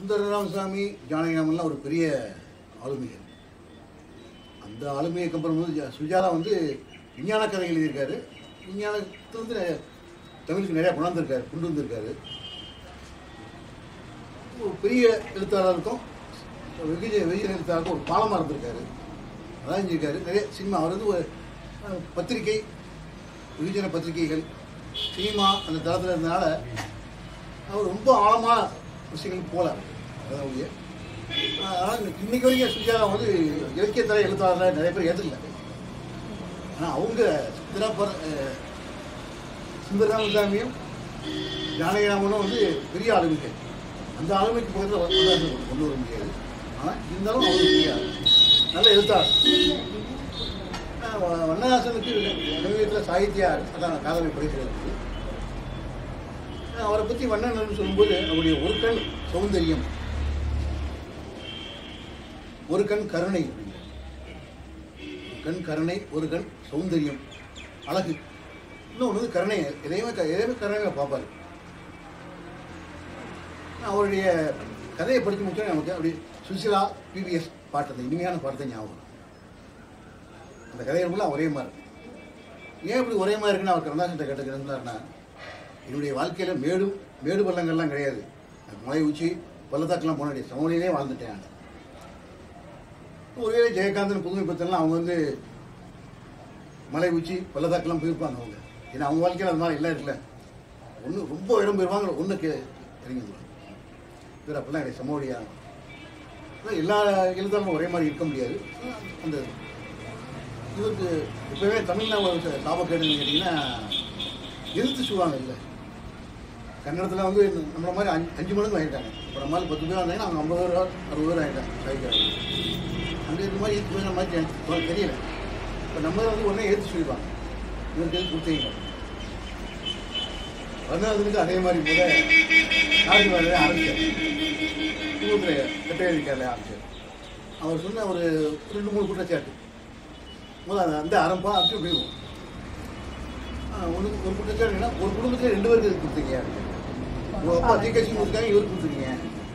சுந்தர ராமசாமி ஜானகிராமன்லாம் ஒரு பெரிய ஆளுமைகள் அந்த ஆளுமையை கம்பேர் போது ஜா- சுஜாதா வந்து விஞ்ஞான கதைகள் எழுதியிருக்காரு விஞ்ஞானத்திலிருந்து நிறைய தமிழுக்கு நிறையா கொண்டாந்துருக்காரு கொண்டு வந்திருக்காரு ஒரு பெரிய எழுத்தாளருக்கும் வெகுஜ வெகுஜன எழுத்தாளருக்கும் ஒரு பாலமாக இருந்திருக்காரு அதான் செஞ்சிருக்காரு நிறைய சினிமா அவர் வந்து ஒரு அஹ், பத்திரிகை வெகுஜன பத்திரிகைகள் சினிமா அந்த தளத்தில் இருந்தனால அவர் ரொம்ப ஆழமான விஷயங்களுக்கு போகல அதான் ஒழிய ஆனால் இன்னைக்கு வரைக்கும் சுஜாதா வந்து இலக்கியத்தலை எழுத்தாளர் நிறைய பேர் ஏற்றுக்கல ஆனால் அவங்க சித்திரப்பர சுந்தரராமசாமியும் ஜானகிராமனும் வந்து பெரிய ஆளுமைகள் அந்த ஆளுமைக்கு பக்கத்தில் வரலாற்று கொண்டு வர முடியாது ஆனால் இருந்தாலும் அவங்க பெரிய ஆளு. நல்ல எழுத்தாளர் ஆஹ் வ- வண்ணதாசனுக்கு நவீனத்தில் சாகித்யா அதான் காதலை படிக்கிறது அவரை பற்றி வண்ணன் சொல்லும்போது அவருடைய ஒரு கண் சௌந்தரியம் ஒரு கண் கருணை அப்படிங்கிறார். கண் கருணை ஒரு கண் சௌந்தரியம் அழகு இன்னொன்று வந்து கருணை எதையுமே க- எதையுமே கருணையில் பார்ப்பாரு அவருடைய கதையை படித்து முடிச்சா நமக்கு அப்படி சுசிலா பிவிஎஸ் பாட்டு அந்த இனிமையான பாட்டு ஞாபகம் வரும். அந்த கதைகள் ஃபுல்லாக ஒரே மாதிரி இருக்கு. ஏன் இப்படி ஒரே மாதிரி இருக்குன்னு அவர் கருணாசன்ட்ட கேட்டு இருந்தாருன்னா என்னுடைய வாழ்க்கையில் மேடு மேடு பள்ளங்கள்லாம் கிடையாது நான் மலை உச்சி பள்ளத்தாக்கெல்லாம் போன வேண்டிய சமநிலையிலே வாழ்ந்துட்டேன் நான். ஒருவேளை ஜெயகாந்தன் புதுமை பத்தெல்லாம் அவங்க வந்து மலை உச்சி பள்ளத்தாக்கெல்லாம் போயிருப்பாங்க அவங்க ஏன்னா அவங்க வாழ்க்கையில் அது மாதிரி எல்லாம் இருக்குல்ல ஒன்று ரொம்ப இடம் போயிருவாங்க ஒன்று கே இறங்கி வந்துருவாங்க இவர் அப்படிலாம் கிடையாது சமோடியா அதான் எல்லா எழுத்தாளரும் ஒரே மாதிரி இருக்க முடியாது அந்த இவருக்கு இப்போவே தமிழில் ஒரு சாபக்கேடுன்னு கேட்டிங்கன்னா எழுத்து சொல்லுவாங்க இல்லை கன்னடத்தில் வந்து நம்மள மாதிரி அஞ்சு அஞ்சு மடங்கு வாங்கிட்டாங்க இப்போ நம்மளால் பத்து பேர் வந்தாங்கன்னா அவங்க ஐம்பது ரூபா அறுபது ரூபா ஆகிட்டாங்க சாய்க்கிறாங்க அங்கே இது மாதிரி இது மாதிரி மாதிரி எனக்கு தோண- தெரியல இப்போ நம்ம வந்து உடனே எடுத்து சொல்லிடுவாங்க இவருக்கு எது கொடுத்தீங்க வந்தாதுக்கு அதே மாதிரி முத நாளைக்கு வேலையை ஆரம்பிச்சார் ஊரில் கட்டை எழுதிக்காரில் ஆரம்பிச்சார் அவர் சொன்ன ஒரு ரெண்டு மூணு குற்றச்சாட்டு முதல் அந்த- அந்த ஆரம்பம் அப்படி போயிடுவோம் ஒன்று ஒரு குற்றச்சாட்டு என்னன்னா, ஒரு குடும்பத்தில் ரெண்டு பேருக்கு இது கொடுத்தீங்க அப்படின்னு. உங்க அப்பா தீக்காட்சி கொடுத்தாங்க இவருக்கு கொடுத்துருக்கீங்க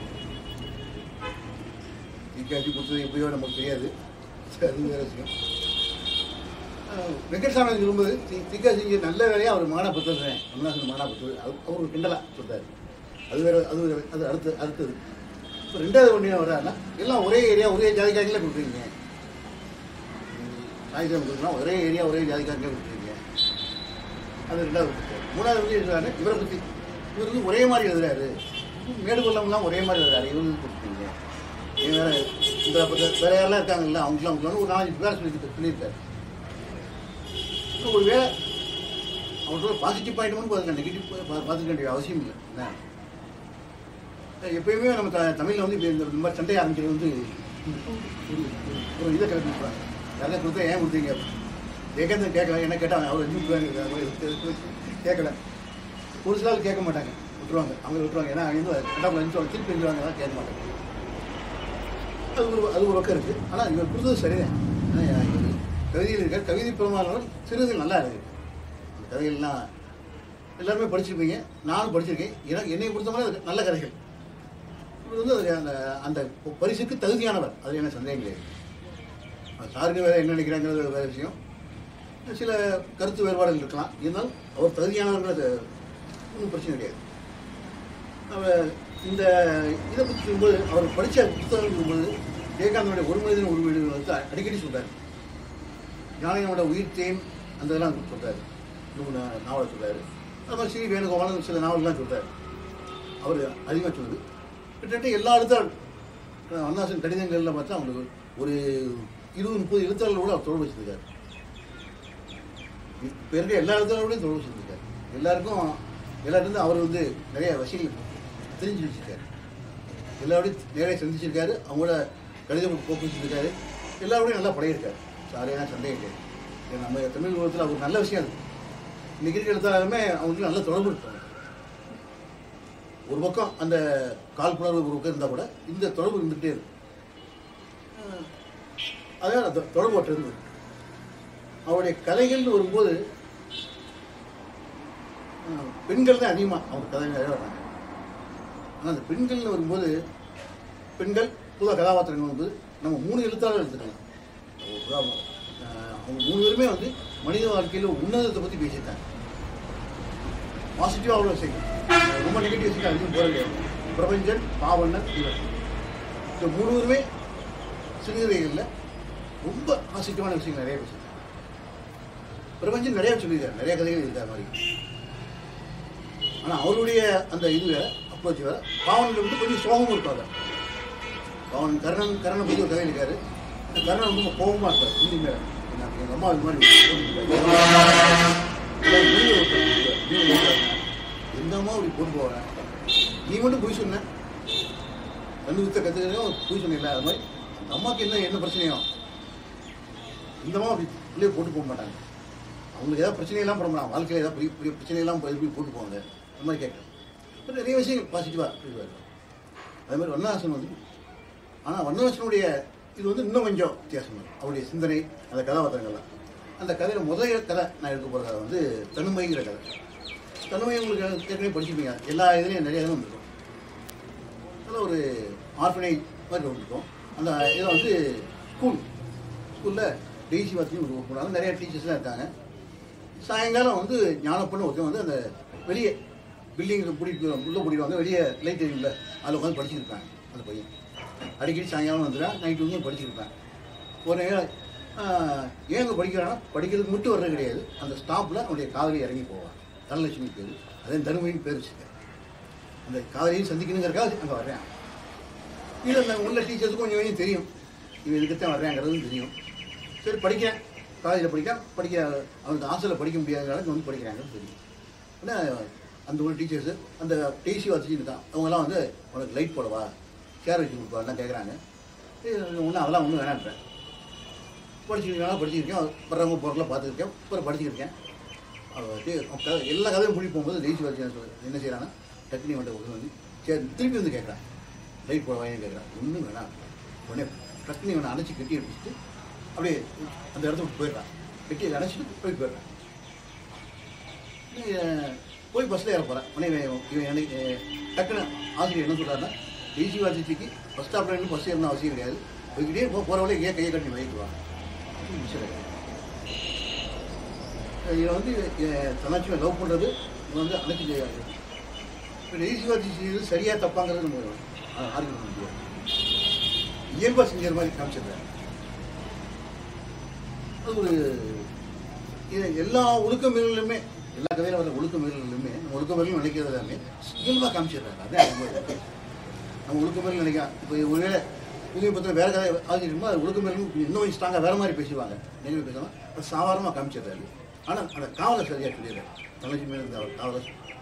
தீக்காட்சி கொடுத்தது எப்படியோ நமக்கு தெரியாது சரி, அது வேற விஷயம் அஹ், வெங்கட்சாமி சொல்லும்போது தி- தீக்காட்சி செஞ்ச நல்ல வேலையாக அவர் மானா பத்துறேன் கமலாசன் மானா பத்து அவர் ஒரு கிண்டலா சொல்றாரு அது வேற அது வேற அது அடுத்து அடுத்தது இப்போ ரெண்டாவது ஒன்று என்ன வர்றாருன்னா எல்லாம் ஒரே ஏரியா ஒரே ஜாதிக்காரங்களே கொடுக்குறீங்க சாய்சாமி கொடுக்குறோம் ஒரே ஏரியா ஒரே ஜாதிக்காரங்களே கொடுக்குறீங்க அது ரெண்டாவது குற்றம். மூணாவது வந்து எழுதுறாரு இவரை பற்றி இவர் வந்து ஒரே மாதிரி எழுதுறாரு மேடு பள்ளம்லாம் ஒரே மாதிரி எழுதுறாரு இவரு வந்து கொடுத்துருக்கீங்க இவன் வேற இந்த பத்த- வேற யாரெல்லாம் இருக்காங்கல்ல அவங்களாம் அவங்களாம் ஒரு நாலஞ்சு பேர் சொல்லி சொல்லியிருக்காரு இன்னும் ஒரு வேலை அவர்கிட்ட பாசிட்டிவ் பாயிண்ட் மட்டும் பாருங்க நெகட்டிவ் பார்த்துக்க வேண்டிய அவசியம் இல்லை என்ன எப்பயுமே நம்ம த தமிழில் வந்து இப்போ இந்த இந்த மாதிரி சண்டை ஆரம்பிக்கிறது வந்து ஒரு- ஒரு- ஒரு இதை கிளப்பி விட்றாங்க யாரெல்லாம் கொடுத்தா ஏன் கொடுத்தீங்க ஏகந்தன் கேட்கல என்ன கேட்டாங்க அவர் அஞ்சு கேட்கல ஒரு சில ஆள் கேட்க மாட்டாங்க விட்டுருவாங்க அவங்க விட்டுருவாங்க ஏன்னா அவங்க வந்து கட்டாப்பில் அனுப்பிச்சு திருப்பி எழுதுவாங்க அதெல்லாம் கேட்க மாட்டாங்க அது ஒரு அது ஒரு பக்கம் இருக்குது ஆனால் இவர் கொடுத்தது சரிதான் ஆனா, இவர் கவிதையில் இருக்க கவிதை பெருமாள் சிறுது நல்லா இருக்கு அந்த கதைகள்லாம் எல்லாருமே படிச்சிருப்பீங்க நானும் படிச்சிருக்கேன் எனக்கு என்னை பொறுத்த மாதிரி அது நல்ல கதைகள் இவர் வந்து அது அந்த அந்த பரிசுக்கு தகுதியானவர் அது என்ன சந்தேகம் கிடையாது அது சாருக்கு வேற என்ன நினைக்கிறாங்கிறது வேற விஷயம் சில கருத்து வேறுபாடுகள் இருக்கலாம் இருந்தாலும் அவர் தகுதியானவர்கள் ஒன்றும் பிரச்சனை கிடையாது அவர் இந்த இதை பற்றி சொல்லும்போது அவர் படித்த புத்தகம் சொல்லும்போது விவேகானந்தனுடைய ஒரு மனிதன் ஒரு வீடு வந்து அடிக்கடி சொல்றாரு ஞானியனோட உயிர் தேன் அந்த இதெல்லாம் சொல்றாரு நூறு நாவலை சொல்றாரு அது மாதிரி ஸ்ரீ வேணுகோபாலன் சில நாவல்கள்லாம் சொல்றாரு அவர் அதிகமாக சொல்லுது கிட்டத்தட்ட எல்லா எழுத்தாளர் அண்ணாசன் கடிதங்களில் பார்த்தா அவங்களுக்கு ஒரு இருபது முப்பது எழுத்தாளர்களோட அவர் தொடர்பு வச்சிருக்காரு இப்போ இருக்க எல்லா எழுத்தாளரோடையும் தொடர்பு வச்சிருக்காரு எல்லாருக்கும் எல்லாருக்கும் அவர் வந்து நிறைய விஷயங்கள் தெரிஞ்சு வச்சிருக்காரு எல்லாரோடையும் நிறைய சந்திச்சிருக்காரு அவங்களோட கடிதம் போக்கு வச்சிருக்காரு எல்லாரோடையும் நல்லா படையிருக்காரு சாரையான சந்தேகம் கிடையாது இது நம்ம தமிழ் உலகத்தில் அவர் நல்ல விஷயம் அது இன்னைக்கு இருக்கிற எழுத்தாளருமே அவங்களுக்கு நல்ல தொடர்பு இருக்காங்க ஒரு பக்கம் அந்த காழ்ப்புணர்வு ஒரு பக்கம் இருந்தால் கூட இந்த தொடர்பு இருந்துகிட்டே இருக்கு அஹ் அதான் அந்த தொடர்பு ஒற்று இருந்தது அவருடைய கதைகள்னு வரும்போது அஹ் பெண்கள் தான் அதிகமாக அவங்க கதை நிறைய வராங்க ஆனால் அந்த பெண்கள்னு வரும்போது பெண்கள் புது கதாபாத்திரங்கள் வந்து நம்ம மூணு எழுத்தாளர் எடுத்துக்கலாம் ஒரு உதாரணம். அஹ் அவங்க மூணு பேருமே வந்து மனித வாழ்க்கையில் ஒரு உன்னதத்தை பற்றி பேசிட்டாங்க பாசிட்டிவாக அவ்வளோ செய்யும் ரொம்ப நெகட்டிவ் விஷயம் அதிகம் போக கிடையாது பிரபஞ்சன் பாவண்ணன் இவர் இந்த மூணு பேருமே சிறுகதைகளில் ரொம்ப பாசிட்டிவான விஷயங்கள் நிறைய பேசியிருக்காங்க பிரபஞ்சன் நிறைய சொல்லியிருக்காரு நிறைய கதைகள் இருக்கார் மாதிரி ஆனால் அவருடைய அந்த இது வேற அப்ரோச் வேற பாவனில் வந்து கொஞ்சம் சோகமும் இருப்பாங்க பாவன் கர்ணன் கர்ணனை பற்றி ஒரு கதை இருக்காரு அந்த கர்ணன் வந்து ரொம்ப கோபமாக இருப்பார் ஹிந்தி மேலே எங்கள் அம்மா இது மாதிரி எல்லாம் வெளியே விட்டாங்க. வெளியே விட்டாங்க. எந்த அம்மா அப்படி போட்டு போகிறேன் நீ மட்டும் போய் சொன்ன ரெண்டு வித்த கற்றுக்கிறதும் போய் சொன்னீங்களா அது மாதிரி அந்த அம்மாவுக்கு என்ன என்ன பிரச்சனையோ இந்த அம்மா அப்படி பிள்ளைய போட்டு போக மாட்டாங்க அவங்களுக்கு ஏதாவது பிரச்சனையெல்லாம் போட மாட்டாங்க வாழ்க்கையில் ஏதாவது பெரிய பெரிய பிரச்சனையெல்லாம் போய் எப்படி போட்டு போவாங்க அந்த மாதிரி கேட்குறேன் அப்புறம் நிறைய விஷயங்கள் பாசிட்டிவாக பேசுவார் அதே மாதிரி வண்ணாசன் வந்து ஆனால் வண்ணாசனுடைய இது வந்து இன்னும் கொஞ்சம் வித்தியாசம் இருக்கு. அவருடைய சிந்தனை அந்த கதாபாத்திரங்கள்லாம் அந்த கதையில் முதல் கதை நான் எடுக்க போகிற கதை வந்து தனுமைங்கிற கதை தனுமை உங்களுக்கு ஏற்கனவே படிச்சிருப்பீங்க எல்லா இதுலேயும் நிறைய இதுவும் இருக்கும் அதில் ஒரு ஆர்ஃபனேஜ் மாதிரி ஒன்று இருக்கும் அந்த இதில் வந்து ஸ்கூல் ஸ்கூலில் டெய்ஸி வாத்தியும் ஒரு போனாங்க நிறைய டீச்சர்ஸ்லாம் இருக்காங்க சாயங்காலம் வந்து ஞானப்பண்ணு ஒருத்தன் வந்து அந்த வெளியே பில்டிங்கில் பிடிக்க உள்ளே பிடிக்குவாங்க வெளியே லைட் எரியும்ல அதில் உட்காந்து படிச்சிருப்பாங்க அந்த பையன் அடிக்கடி சாயங்காலம் வந்துடுறான் நைட்டு வந்து படிச்சிருப்பேன் ஒரு நேரம் ஆஹ், ஏன் அங்கே படிக்கிறான்னா படிக்கிறதுக்கு மட்டும் வர்றது கிடையாது அந்த ஸ்டாப்பில் அவனுடைய காதலி இறங்கி போவான் தனலட்சுமி பேர் அதே தருமையின் பேர் வச்சுருக்கேன் அந்த காதலியும் சந்திக்கணுங்கிறக்காக அங்கே வர்றேன் இது அந்த உள்ள டீச்சர்ஸுக்கும் கொஞ்சம் கொஞ்சம் தெரியும் இவன் இதுக்குத்தான் வர்றேங்கிறதும் தெரியும் சரி படிக்கிறேன் காலேஜில் படிக்கிறேன் படிக்க அவனுக்கு ஆசையில் படிக்க முடியாதனால இங்க வந்து படிக்கிறாங்கன்னு தெரியும் ஆனால் அந்த ஒரு டீச்சர்ஸு அந்த டிசி வச்சுட்டு இருக்கான் அவங்கெல்லாம் வந்து உனக்கு லைட் போடவா சேர் வச்சு கொடுப்பாருலாம் கேட்குறாங்க ஒன்றும் அதெல்லாம் ஒன்றும் வேணான்றேன் படிச்சுருக்கேன் படிச்சிருக்கேன் வர்றவங்க போகிறலாம் பார்த்துருக்கேன் அப்புறம் படிச்சிருக்கேன் அவ டே- அவன் கதை எல்லா கதையும் முடி போகும்போது டெய்ஸி வச்சு என்ன செய்கிறான்னா டக்குனி வந்துட்டு கொண்டு வந்து சரி திருப்பி வந்து கேட்குறான் லைட் போட வாங்கி கேட்குறான் ஒன்றும் வேணாம் உடனே டக்குனி அவனை அணைச்சி கட்டி அடிச்சுட்டு அப்படியே அந்த இடத்த விட்டு போயிடுறான் கட்டி அணைச்சிட்டு போய் போயிடுறான் அஹ் போய் பஸ்ஸில் ஏற போகிறேன் உடனே இவன் இவன் எனக்கு அஹ் டக்குன்னு ஆசிரியர் என்ன சொல்கிறாருன்னா டிசி வாசிக்கு பஸ் ஸ்டாப்பில் இருந்து பஸ் ஏறணும் அவசியம் கிடையாது போய்கிட்டே போ போகிற வழியே ஏன் கையை கட்டி வைக்குவான் இவன் வந்து தனாச்சுவை லவ் பண்ணுறது இவன் வந்து அனைத்து செய்யாது இப்போ டிசி வாசி செய்யறது சரியாக தப்பாங்கிறது நம்ம ஆர்கியூ பண்ண முடியாது இயல்பாக செஞ்ச மாதிரி காமிச்சிடுறேன் அது ஒரு இது எல்லா ஒழுக்க மீறலுமே எல்லா கதையில வர ஒழுக்க மீறலுமே நம்ம ஒழுக்க மீறல் நினைக்கிறது எல்லாமே இயல்பாக காமிச்சிடுறாங்க அதான் அனுபவம். நம்ம ஒழுக்க மீறல் நினைக்கலாம் இப்போ ஒருவேளை புதிய பத்திரம் வேற கதை ஆகிருக்குமோ அது ஒழுக்க மீறலும் இன்னும் கொஞ்சம் ஸ்ட்ராங்காக வேற மாதிரி பேசுவாங்க நினைவு பேசலாம் அது சாதாரணமாக காமிச்சிடுறாரு ஆனால் அந்த காவலை சரியாக சொல்லிடுறாரு தலைச்சி மேலே இருந்த அவர் காவலை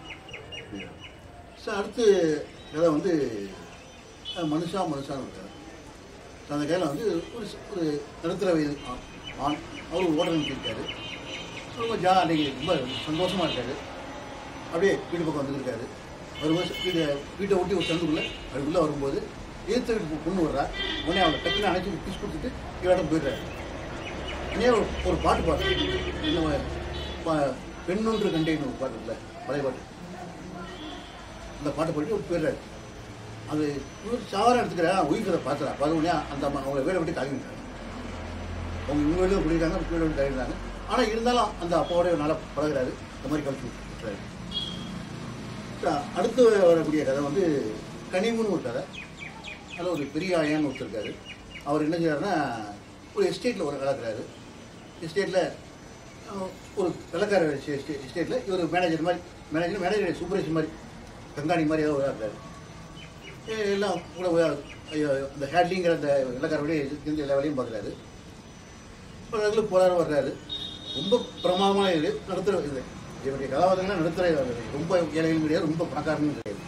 ஸோ அடுத்து கதை வந்து அஹ், மனுஷா மனுஷான்னு ஒரு கதை ஸோ அந்த கையில் வந்து ஒரு ஸ்- ஒரு நடுத்தர வயது ஆ- ஆண் அவர் ஒரு ஓட்டல் இருக்காரு ரொம்ப ஜா அன்றைக்கி ரொம்ப சந்தோஷமாக இருக்காரு அப்படியே வீட்டு பக்கம் வந்துருக்காரு வரும்போது வீடு வீட்டை ஒட்டி ஒரு சந்துக்குள்ளே அதுக்குள்ளே வரும்போது எதிர்த்து வீட்டு பொண்ணு வர்றா உடனே அவளை டக்குன்னு அணைச்சி கிஸ் கொடுத்துட்டு இவரிடம் போயிடுறாரு உடனே ஒரு ஒரு பாட்டு பாடு என்ன பா- பெண்ணொன்று கண்டேன்னு ஒரு பாட்டு இல்லை பழைய பாட்டு அந்த பாட்டை பாடிட்டு போயிடுறாரு அது இவர் சாதாரண எடுத்துக்கிறேன் ஒய்ஃப் அதை பார்த்துறா பார்த்த உடனே அந்த அம்மா அவங்கள வீடை விட்டு காலிவிட்டாங்க அவங்க இவங்க வீடு குடிக்கிறாங்க வீடை விட்டு காலிடுறாங்க ஆனால் இருந்தாலும் அந்த அப்பாவோட நல்லா பழகுறாரு இந்த மாதிரி கழிச்சு விட்டுறாரு ச- அடுத்து வரக்கூடிய கதை வந்து கனிமுன்னு ஒரு கதை அதில் ஒரு பெரிய ஆயான்னு ஒருத்தர் இருக்காரு அவர் என்ன செய்றாருன்னா ஒரு எஸ்டேட்டில் ஒரு கலக்கிறாரு எஸ்டேட்டில் ஒரு வெள்ளக்கார எஸ்டேட்டில் இவர் மேனேஜர் மாதிரி மேனேஜர் மேனேஜர் சூப்பர்வைசர் மாதிரி கங்காணி மாதிரி ஏதோ ஒரு இருக்காரு ஏ- எல்லாம் கூட ஒரு- ஐயோ, அந்த ஹேட்லிங்கிற அந்த வெள்ளக்காரோடைய இருந்து எல்லா வேலையும் பார்க்குறாரு ஒரு இடத்துல போறாரு வர்றாரு ரொம்ப பிரமாதமான இது நடுத்தர இது இவருடைய கதாபாத்திரங்கள் நடுத்தர இது. ரொம்ப ஏழைகளும் கிடையாது ரொம்ப பணக்காரனும் கிடையாது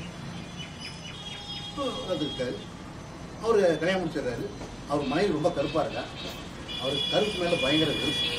அது இருக்காரு அவர் கல்யாணம் முடிச்சிடுறாரு அவர் மனைவி ரொம்ப கருப்பாக இருக்கா அவருக்கு கருப்பு மேலே பயங்கர வெறுப்பு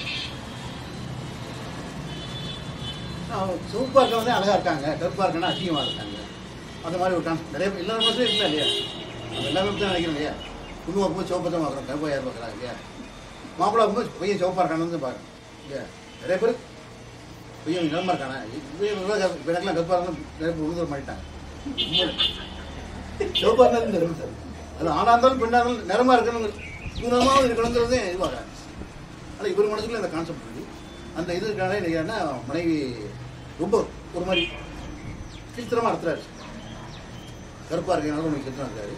அவங்க சிவப்பாக இருக்கவங்க அழகாக இருக்காங்க கருப்பாக இருக்கனா அசிங்கமாக இருக்காங்க அந்த மாதிரி ஒரு கான்செப்ட் நிறைய பேர் எல்லா மட்டும் இல்லை இல்லையா நம்ம எல்லாமே தான் நினைக்கிறோம் இல்லையா பொண்ணு பார்க்கும்போது சிவப்பை தான் பார்க்குறோம் கருப்பாக யார் பார்க்குறாங்க இல்லையா மாப்பிள்ளை பார்க்கும்போது பையன் சிவப்பாக இருக்கானு பார்க்குறோம் இல்லையா நிறைய பேர் பையன் நிலமா இருக்கானே இப்படியே எனக்குலாம் கருப்பாக இருந்தால் நிறைய பேர் உழுதுற மாட்டாங்க சிவப்பாக இருந்தாலும் தெரியும் சார் அது ஆணா இருந்தாலும் பெண்ணா இருந்தாலும் நிறமா இருக்கணும் குணமாக இருக்கணுங்கிறதே இதுவாக ஆனால் இவர் மனசுக்குள்ள அந்த கான்செப்ட் இருக்கு அந்த இதுக்காக என்ன மனைவி ரொம்ப ஒரு மாதிரி கிருத்திரமாக நடத்துறாரு கருப்பாக இருக்கனால உனக்கு கிருத்திரம் இருக்காரு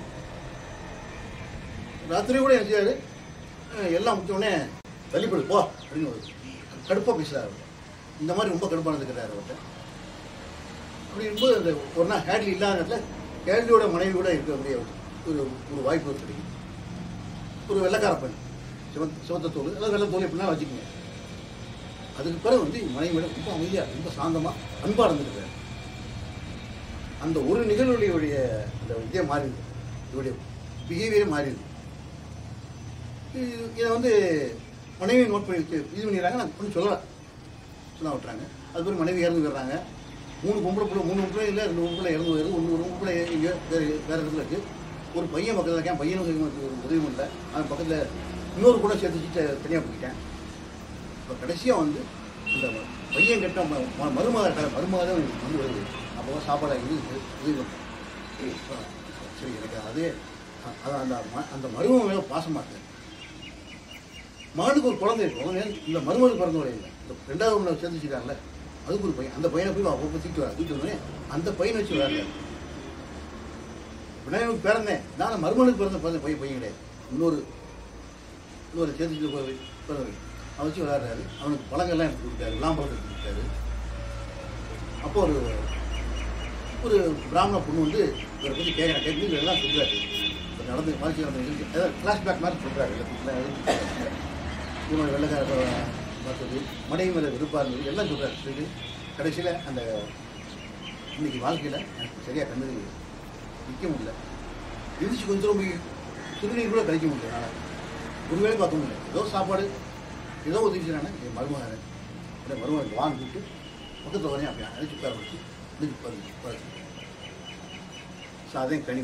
ராத்திரி கூட என்ன செய்யாரு அஹ் எல்லாம் முடிச்ச உடனே வெளிப்படு போ அப்படின்னு ஒரு கடுப்பாக பேசுறாரு அவர் இந்த மாதிரி ரொம்ப கடுப்பாக நடந்துக்கிறாரு அவர்கிட்ட அப்படி இருக்கும்போது அந்த ஒரு நாள் ஹேட்லி இல்லாத இடத்துல ஹேட்லியோட மனைவி கூட இருக்கக்கூடிய ஒரு ஒரு வாய்ப்பு கிடைக்கும் ஒரு வெள்ளைக்கார பெண் சிவந்த சிவத்த தோல் அதாவது வெள்ளை தோல் எப்படின்னா வச்சுக்கோங்க அதுக்கு பிறகு வந்து மனைவியோட ரொம்ப அமைதியாக ரொம்ப சாந்தமாக அன்பாக இருந்துருக்காரு அந்த ஒரு நிகழ்வுடைய அந்த இதே மாறிடுது இவருடைய பிஹேவியரே மாறிடுது இது- இதை வந்து மனைவி நோட் பண்ணி வச்சு இது பண்ணிடுறாங்க நான் ஒன்றும் சொல்லலை சொல்ல விட்டுறாங்க அது பிறகு மனைவி இறந்து போயிடுறாங்க மூணு பொம்பளை பிள்ளை மூணு பொம்பளை இல்லை ரெண்டு பொம்பளை இறந்து போயிடுது ஒன்று ஒரு பொம்பளை இங்கே வேறு வேறு இடத்துல இருக்குது ஒரு பையன் பக்கத்தில் இருக்கேன் பையனும் எனக்கு ஒரு உதவி பண்ணல அவன் பக்கத்தில் இன்னொரு கூட சேர்த்து வச்சுட்டு தனியாக போயிட்டேன் இப்போ கடைசியாக வந்து இந்த பையன் கெட்ட ம- ம- மருமக மருமக தான் எனக்கு வந்து வருது அப்போ தான் சாப்பாடு இது உதவி பண்ணேன் சரி எனக்கு அதே அ- அது அந்த ம- அந்த மருமக மேலே பாசமாக இருக்கேன் மகனுக்கு ஒரு குழந்தை இருக்கு குழந்தை இந்த மருமகளுக்கு பிறந்தவரை இல்லை இந்த ரெண்டாவது ஒன்று சேர்த்து வச்சுருக்காங்கல்ல அதுக்கு ஒரு பையன் அந்த பையனை போய் அப்போ தூக்கிட்டு வர தூக்கிட்டு வந்தோடனே அந்த பையனை வச்சு விளையாடுறாரு விநாயகனுக்கு பிறந்தேன் நான் மருமனுக்கு பிறந்த பிறந்த பையன் பையன் கிடையாது இன்னொரு இன்னொரு சேர்த்து போய் பிறந்தவர் அவன் வச்சு விளையாடுறாரு அவனுக்கு பழங்கள்லாம் எடுத்து கொடுத்தாரு விளாம்பழத்தை எடுத்து கொடுத்தாரு அப்போ ஒரு ஒரு பிராமண பொண்ணு வந்து இவரை பற்றி கேட்குறேன் கேட்கு இதெல்லாம் சொல்கிறாரு இப்போ நடந்து வாழ்க்கை நடந்த நிகழ்ச்சி ஏதாவது ஃப்ளாஷ்பேக் மாதிரி சொல்கிறாரு எல்லாத்துக்குலாம் எழுதி இவனோட வெள்ளக்கார பார்த்தது மனைவி மேலே விருப்பா இருந்தது எல்லாம் சொல்கிறாரு சொல்லிட்டு கடைசியில் அந்த இன்னைக்கு வாழ்க்கையில் எனக்கு சரியாக கண்ணு நிற்க முடியல எழுந்திரிச்சு கொஞ்சம் ரொம்ப சுடுநீர் கூட கழிக்க முடியல என்னால் ஒரு வேளை பார்க்க முடியல ஏதோ சாப்பாடு ஏதோ உதவி செய்யறானே என் மருமகன் இந்த மருமகன் வாங்க கூப்பிட்டு பக்கத்தில் வரேன் அப்படி அழைச்சி உட்கார வச்சு இன்னைக்கு உட்காந்து உட்கார ஸோ அதையும் கனிவு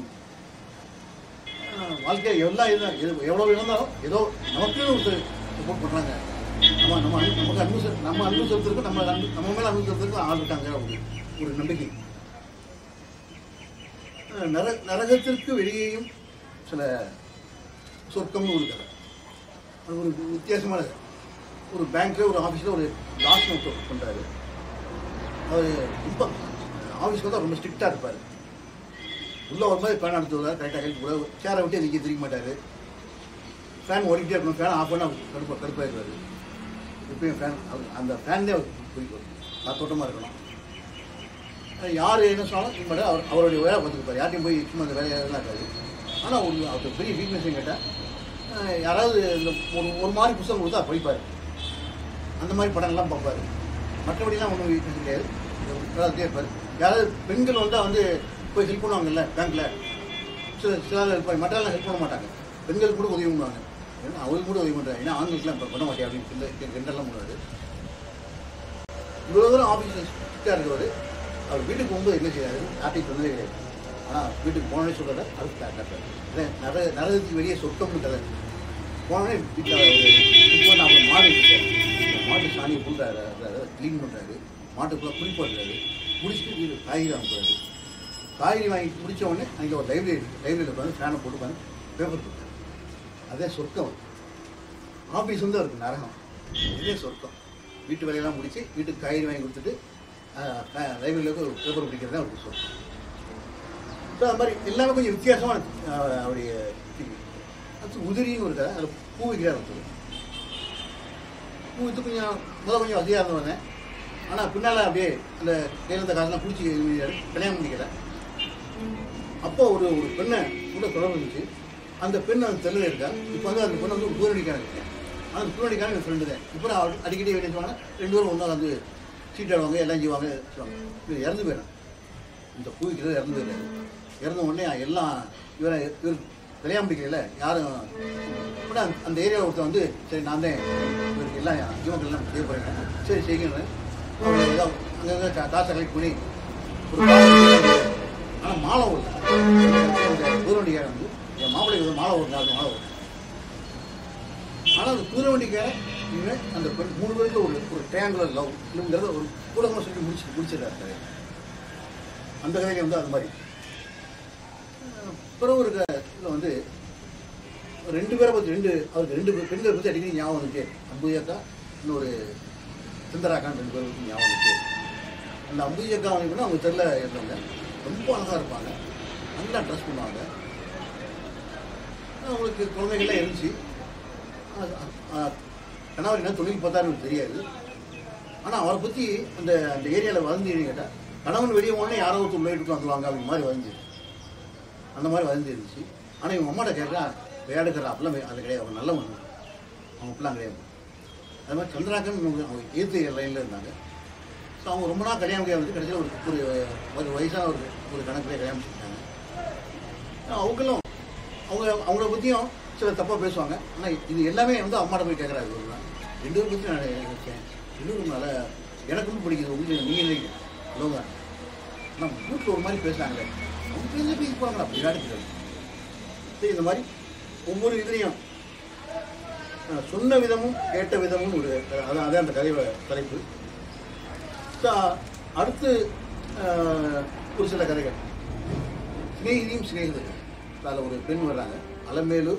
வாழ்க்கையில் எல்லாம் இதுதான் எது எவ்வளோ இழந்தாலும் ஏதோ நமக்குன்னு ஒரு சப்போர்ட் பண்ணுறாங்க நம்ம நம்ம அனு- நமக்கு அன்பு செலுத்த- நம்ம அன்பு செலுத்துறதுக்கும் நம்ம அன்பு நம்ம மேலே அன்பு செலுத்துறதுக்கும் ஆள் இருக்காங்க ஒரு ஒரு நம்பிக்கை அஹ் நர நரகத்திற்கு வெளியேயும் சில சொர்க்கம்னு ஒரு கதை அது ஒரு வித்தியாசமான கதை. ஒரு பேங்க்கில் ஒரு ஆஃபீஸில் ஒரு லாஸ் நோட் ஒர்க் பண்ணுறாரு அவர் ரொம்ப ஆஃபீஸ்க்கு வந்தால் ரொம்ப ஸ்ட்ரிக்டாக இருப்பார் உள்ளே வரும்போது ஃபேன் எடுத்து வருவார் கரெக்டாக கழிச்சு கூட சேரை விட்டு எதுக்கி திரிக்க மாட்டார் ஃபேன் ஓடிக்கிட்டே இருக்கணும் ஃபேன் ஆஃப் பண்ணால் கடுப்பாக கடுப்பாயிருவார் எப்பயும் ஃபேன் அந்த ஃபேன்லேயே அவர் பிடிக்கும் காத்தோட்டமாக இருக்கணும் அஹ் யார் என்ன சொன்னாலும் இது மாதிரி அவர் அவருடைய வேலை பார்த்துருப்பார் யார்ட்டையும் போய் சும்மா அந்த வேலையெல்லாம் இருக்காது ஆனால் ஒரு அவருக்கு பெரிய வீக்னஸ் கேட்டால் யாராவது இந்த ஒரு ஒரு மாதிரி புத்தகம் கொடுத்தா படிப்பார் அந்த மாதிரி படங்கள்லாம் பார்ப்பாரு மற்றபடிலாம் ஒன்றும் வீக்னஸ் கிடையாது எல்லாத்தையும் இருப்பார் யாராவது பெண்கள் வந்தால் வந்து போய் ஹெல்ப் பண்ணுவாங்கல்ல பேங்க்கில் சில சில ஆள் இருப்பாங்க மற்றெல்லாம் ஹெல்ப் பண்ண மாட்டாங்க பெண்கள் கூட உதவி பண்ணுவாங்க ஏன்னா அவங்களுக்கு கூட உதவி பண்ணுறாங்க ஏன்னா ஆண்களுக்குலாம் இப்போ பண்ண மாட்டேன் அப்படின்னு சொல்லி ரெண்டெல்லாம் பண்ணுவார் இவ்வளோ தூரம் ஆஃபீஸில் ஸ்ட்ரிக்டாக இருக்கவர் அவர் வீட்டுக்கு போகும்போது என்ன செய்யாது யார்ட்டையும் சொன்னதே கிடையாது ஆனால் வீட்டுக்கு போனே சொல்கிறத அது காட்டாரு நர நரகத்துக்கு வெளியே சொர்க்கம்னு கதை போனோடனே வீட்டில் இப்போ நான் ஒரு மாடு இருக்கேன் மாட்டு சாணியை புல்றாரு அதை க்ளீன் பண்ணுறாரு மாட்டுக்குள்ளே குளிப்பாடுறாரு குடிச்சிட்டு வீடு காய்கறி வாங்குறாரு காய்கறி வாங்கி முடிச்ச உடனே அங்கே ஒரு லைப்ரரி இருக்குது லைப்ரரியில் உட்காந்து ஃபேனை போட்டு உட்காந்து பேப்பர் கொடுத்தாரு அதே சொர்க்கம் ஆஃபீஸ் வந்து அவருக்கு நரகம் இதே சொர்க்கம் வீட்டு வேலையெல்லாம் முடிச்சு வீட்டுக்கு காய்கறி வாங்கி கொடுத்துட்டு லைப்ரரியில் ஒரு பேப்பர் பிடிக்கிறது தான் அவருக்கு சொர்க்கம் ஸோ அது மாதிரி எல்லாமே கொஞ்சம் வித்தியாசமான அஹ், அவருடைய இது. அடுத்து உதிரின்னு ஒரு கதை அதில் பூ வைக்கிறார் ஒருத்தர் பூ வித்து கொஞ்சம் முதல்ல கொஞ்சம் வசதியாக இருந்தவங்க ஆனால் பின்னால் அப்படியே அந்த கையில் இருந்த காசெல்லாம் பிடிச்சி கல்யாணம் பண்ணிக்கல அப்போ ஒரு ஒரு பெண்ணை கூட தொடர்பு இருந்துச்சு அந்த பெண் அந்த தெருவில் இருக்கா இப்போ வந்து அந்த பெண் வந்து ஒரு பூரணிக்காரன் இருக்கேன் ஆனால் அந்த பூரணிக்காரன் என் ஃப்ரெண்டு தான் இப்போ நான் அவரு அடிக்கடி வெளியே சொல்லுவாங்க ரெண்டு பேரும் ஒன்றா வந்து சீட்டாடுவாங்க எல்லாம் செய்வாங்க சொல்லுவாங்க இவர் இறந்து போயிடும் இந்த பூ வைக்கிறது இறந்து போயிடாரு இறந்த உடனே எல்லாம் இவரை இவர் கல்யாணம் பிடிக்கல யாரும் கூட அந்த- அந்த ஏரியாவில் ஒருத்தன் வந்து சரி நான் தான் இவருக்கு எல்லாம் இவங்கெல்லாம் செய்ய போகிறேன் சரி செய்கிறேன் அவர் ஏதோ அங்கங்கே கா- காசை கலெக்ட் பண்ணி ஒரு ஆனால் மாலை ஓடல அந்த பூரவண்டிக்காரன் வந்து என் மாப்பிள்ளை வந்து மாலை ஓடுறாரு மாலை ஓடுறேன் ஆனால் அந்த பூரவண்டிக்காரன் இவன் அந்த பெண் மூணு பேருக்கு ஒரு ஒரு ட்ரையாங்குலர் லவ் இல்லைங்கிறத ஒரு கூடமாக சொல்லி முடிச்சு முடிச்சிடுறாரு கதை அந்த கதையில வந்து அது மாதிரி அஹ் பிறகு ஒரு க- இந்த இப்போ வந்து ஒரு ரெண்டு பேரை பற்றி ரெண்டு அவருக்கு ரெண்டு பேர் பெண்களை பற்றி அடிக்கடி ஞாபகம் வந்துட்டே இருக்கு. அம்புஜக்கா இன்னொரு சுந்தராக்கான்னு ரெண்டு பேரை பற்றி ஞாபகம் வந்துட்டே இருக்கு. அந்த அம்புஜக்கா வந்து அவங்க தெருல இருந்தவங்க ரொம்ப அழகாக இருப்பாங்க நல்லா ட்ரெஸ் பண்ணுவாங்க அவங்களுக்கு குழந்தைகள்லாம் இருந்துச்சு அது- அ- கணவர் என்ன தொழில் பார்த்தாரு எனக்கு தெரியாது ஆனால் அவரை பற்றி அந்த அந்த ஏரியாவில் வளர்ந்து கேட்டால் கணவன் வெளியே போனே யாரோ ஒருத்தர் உள்ள வீட்டுக்கு வந்துருவாங்க அப்படிங்க மாதிரி வளர்ந்து அந்த மாதிரி வளர்ந்து இருந்துச்சு ஆனால் இவங்க அம்மாட்ட கேட்டா விளையாடுக்கிற அப்பெல்லாம் வே- அது கிடையாது அவங்க நல்லவங்க அவங்க அப்படிலாம் கிடையாது அது மாதிரி சந்திராக்கன் இவங்க அவங்க ஏற்று லைனில் இருந்தாங்க ஸோ அவங்க ரொம்ப நாள் கல்யாணம் முடியாது வந்து கடைசியில் ஒரு ஒரு ஒரு வயசான ஒரு ஒரு கணக்கில் கல்யாணம் பண்ணிட்டாங்க அவங்களும் அவங்க அவங்கள பற்றியும் சில தப்பாக பேசுவாங்க ஆனால் இது எல்லாமே வந்து அம்மாட்ட போய் கேட்குறாரு ஒரு நாள் ரெண்டு பேரும் பற்றி நான் நினைச்சேன் இன்னும் நல்லா எனக்கும் பிடிக்குது உங்களுக்கு நீங்கள் நினைக்கிறேன் அவ்வளோங்க ஆனால் வீட்டில் ஒரு மாதிரி பேசுனாங்களே அவங்க பேச பேசி போகிறாங்களா அப்படி விளையாடுறது சரி இந்த மாதிரி ஒவ்வொரு இதுலேயும் அஹ், சொன்ன விதமும் கேட்ட விதமும் ஒரு அதான் அதான் அந்த கதையோட தலைப்பு ஸோ அடுத்து அஹ், ஒரு சில கதைகள் சிநேகிதியும் சிநேகிதர்கள் அதில் ஒரு பெண் வர்றாங்க அலமேலு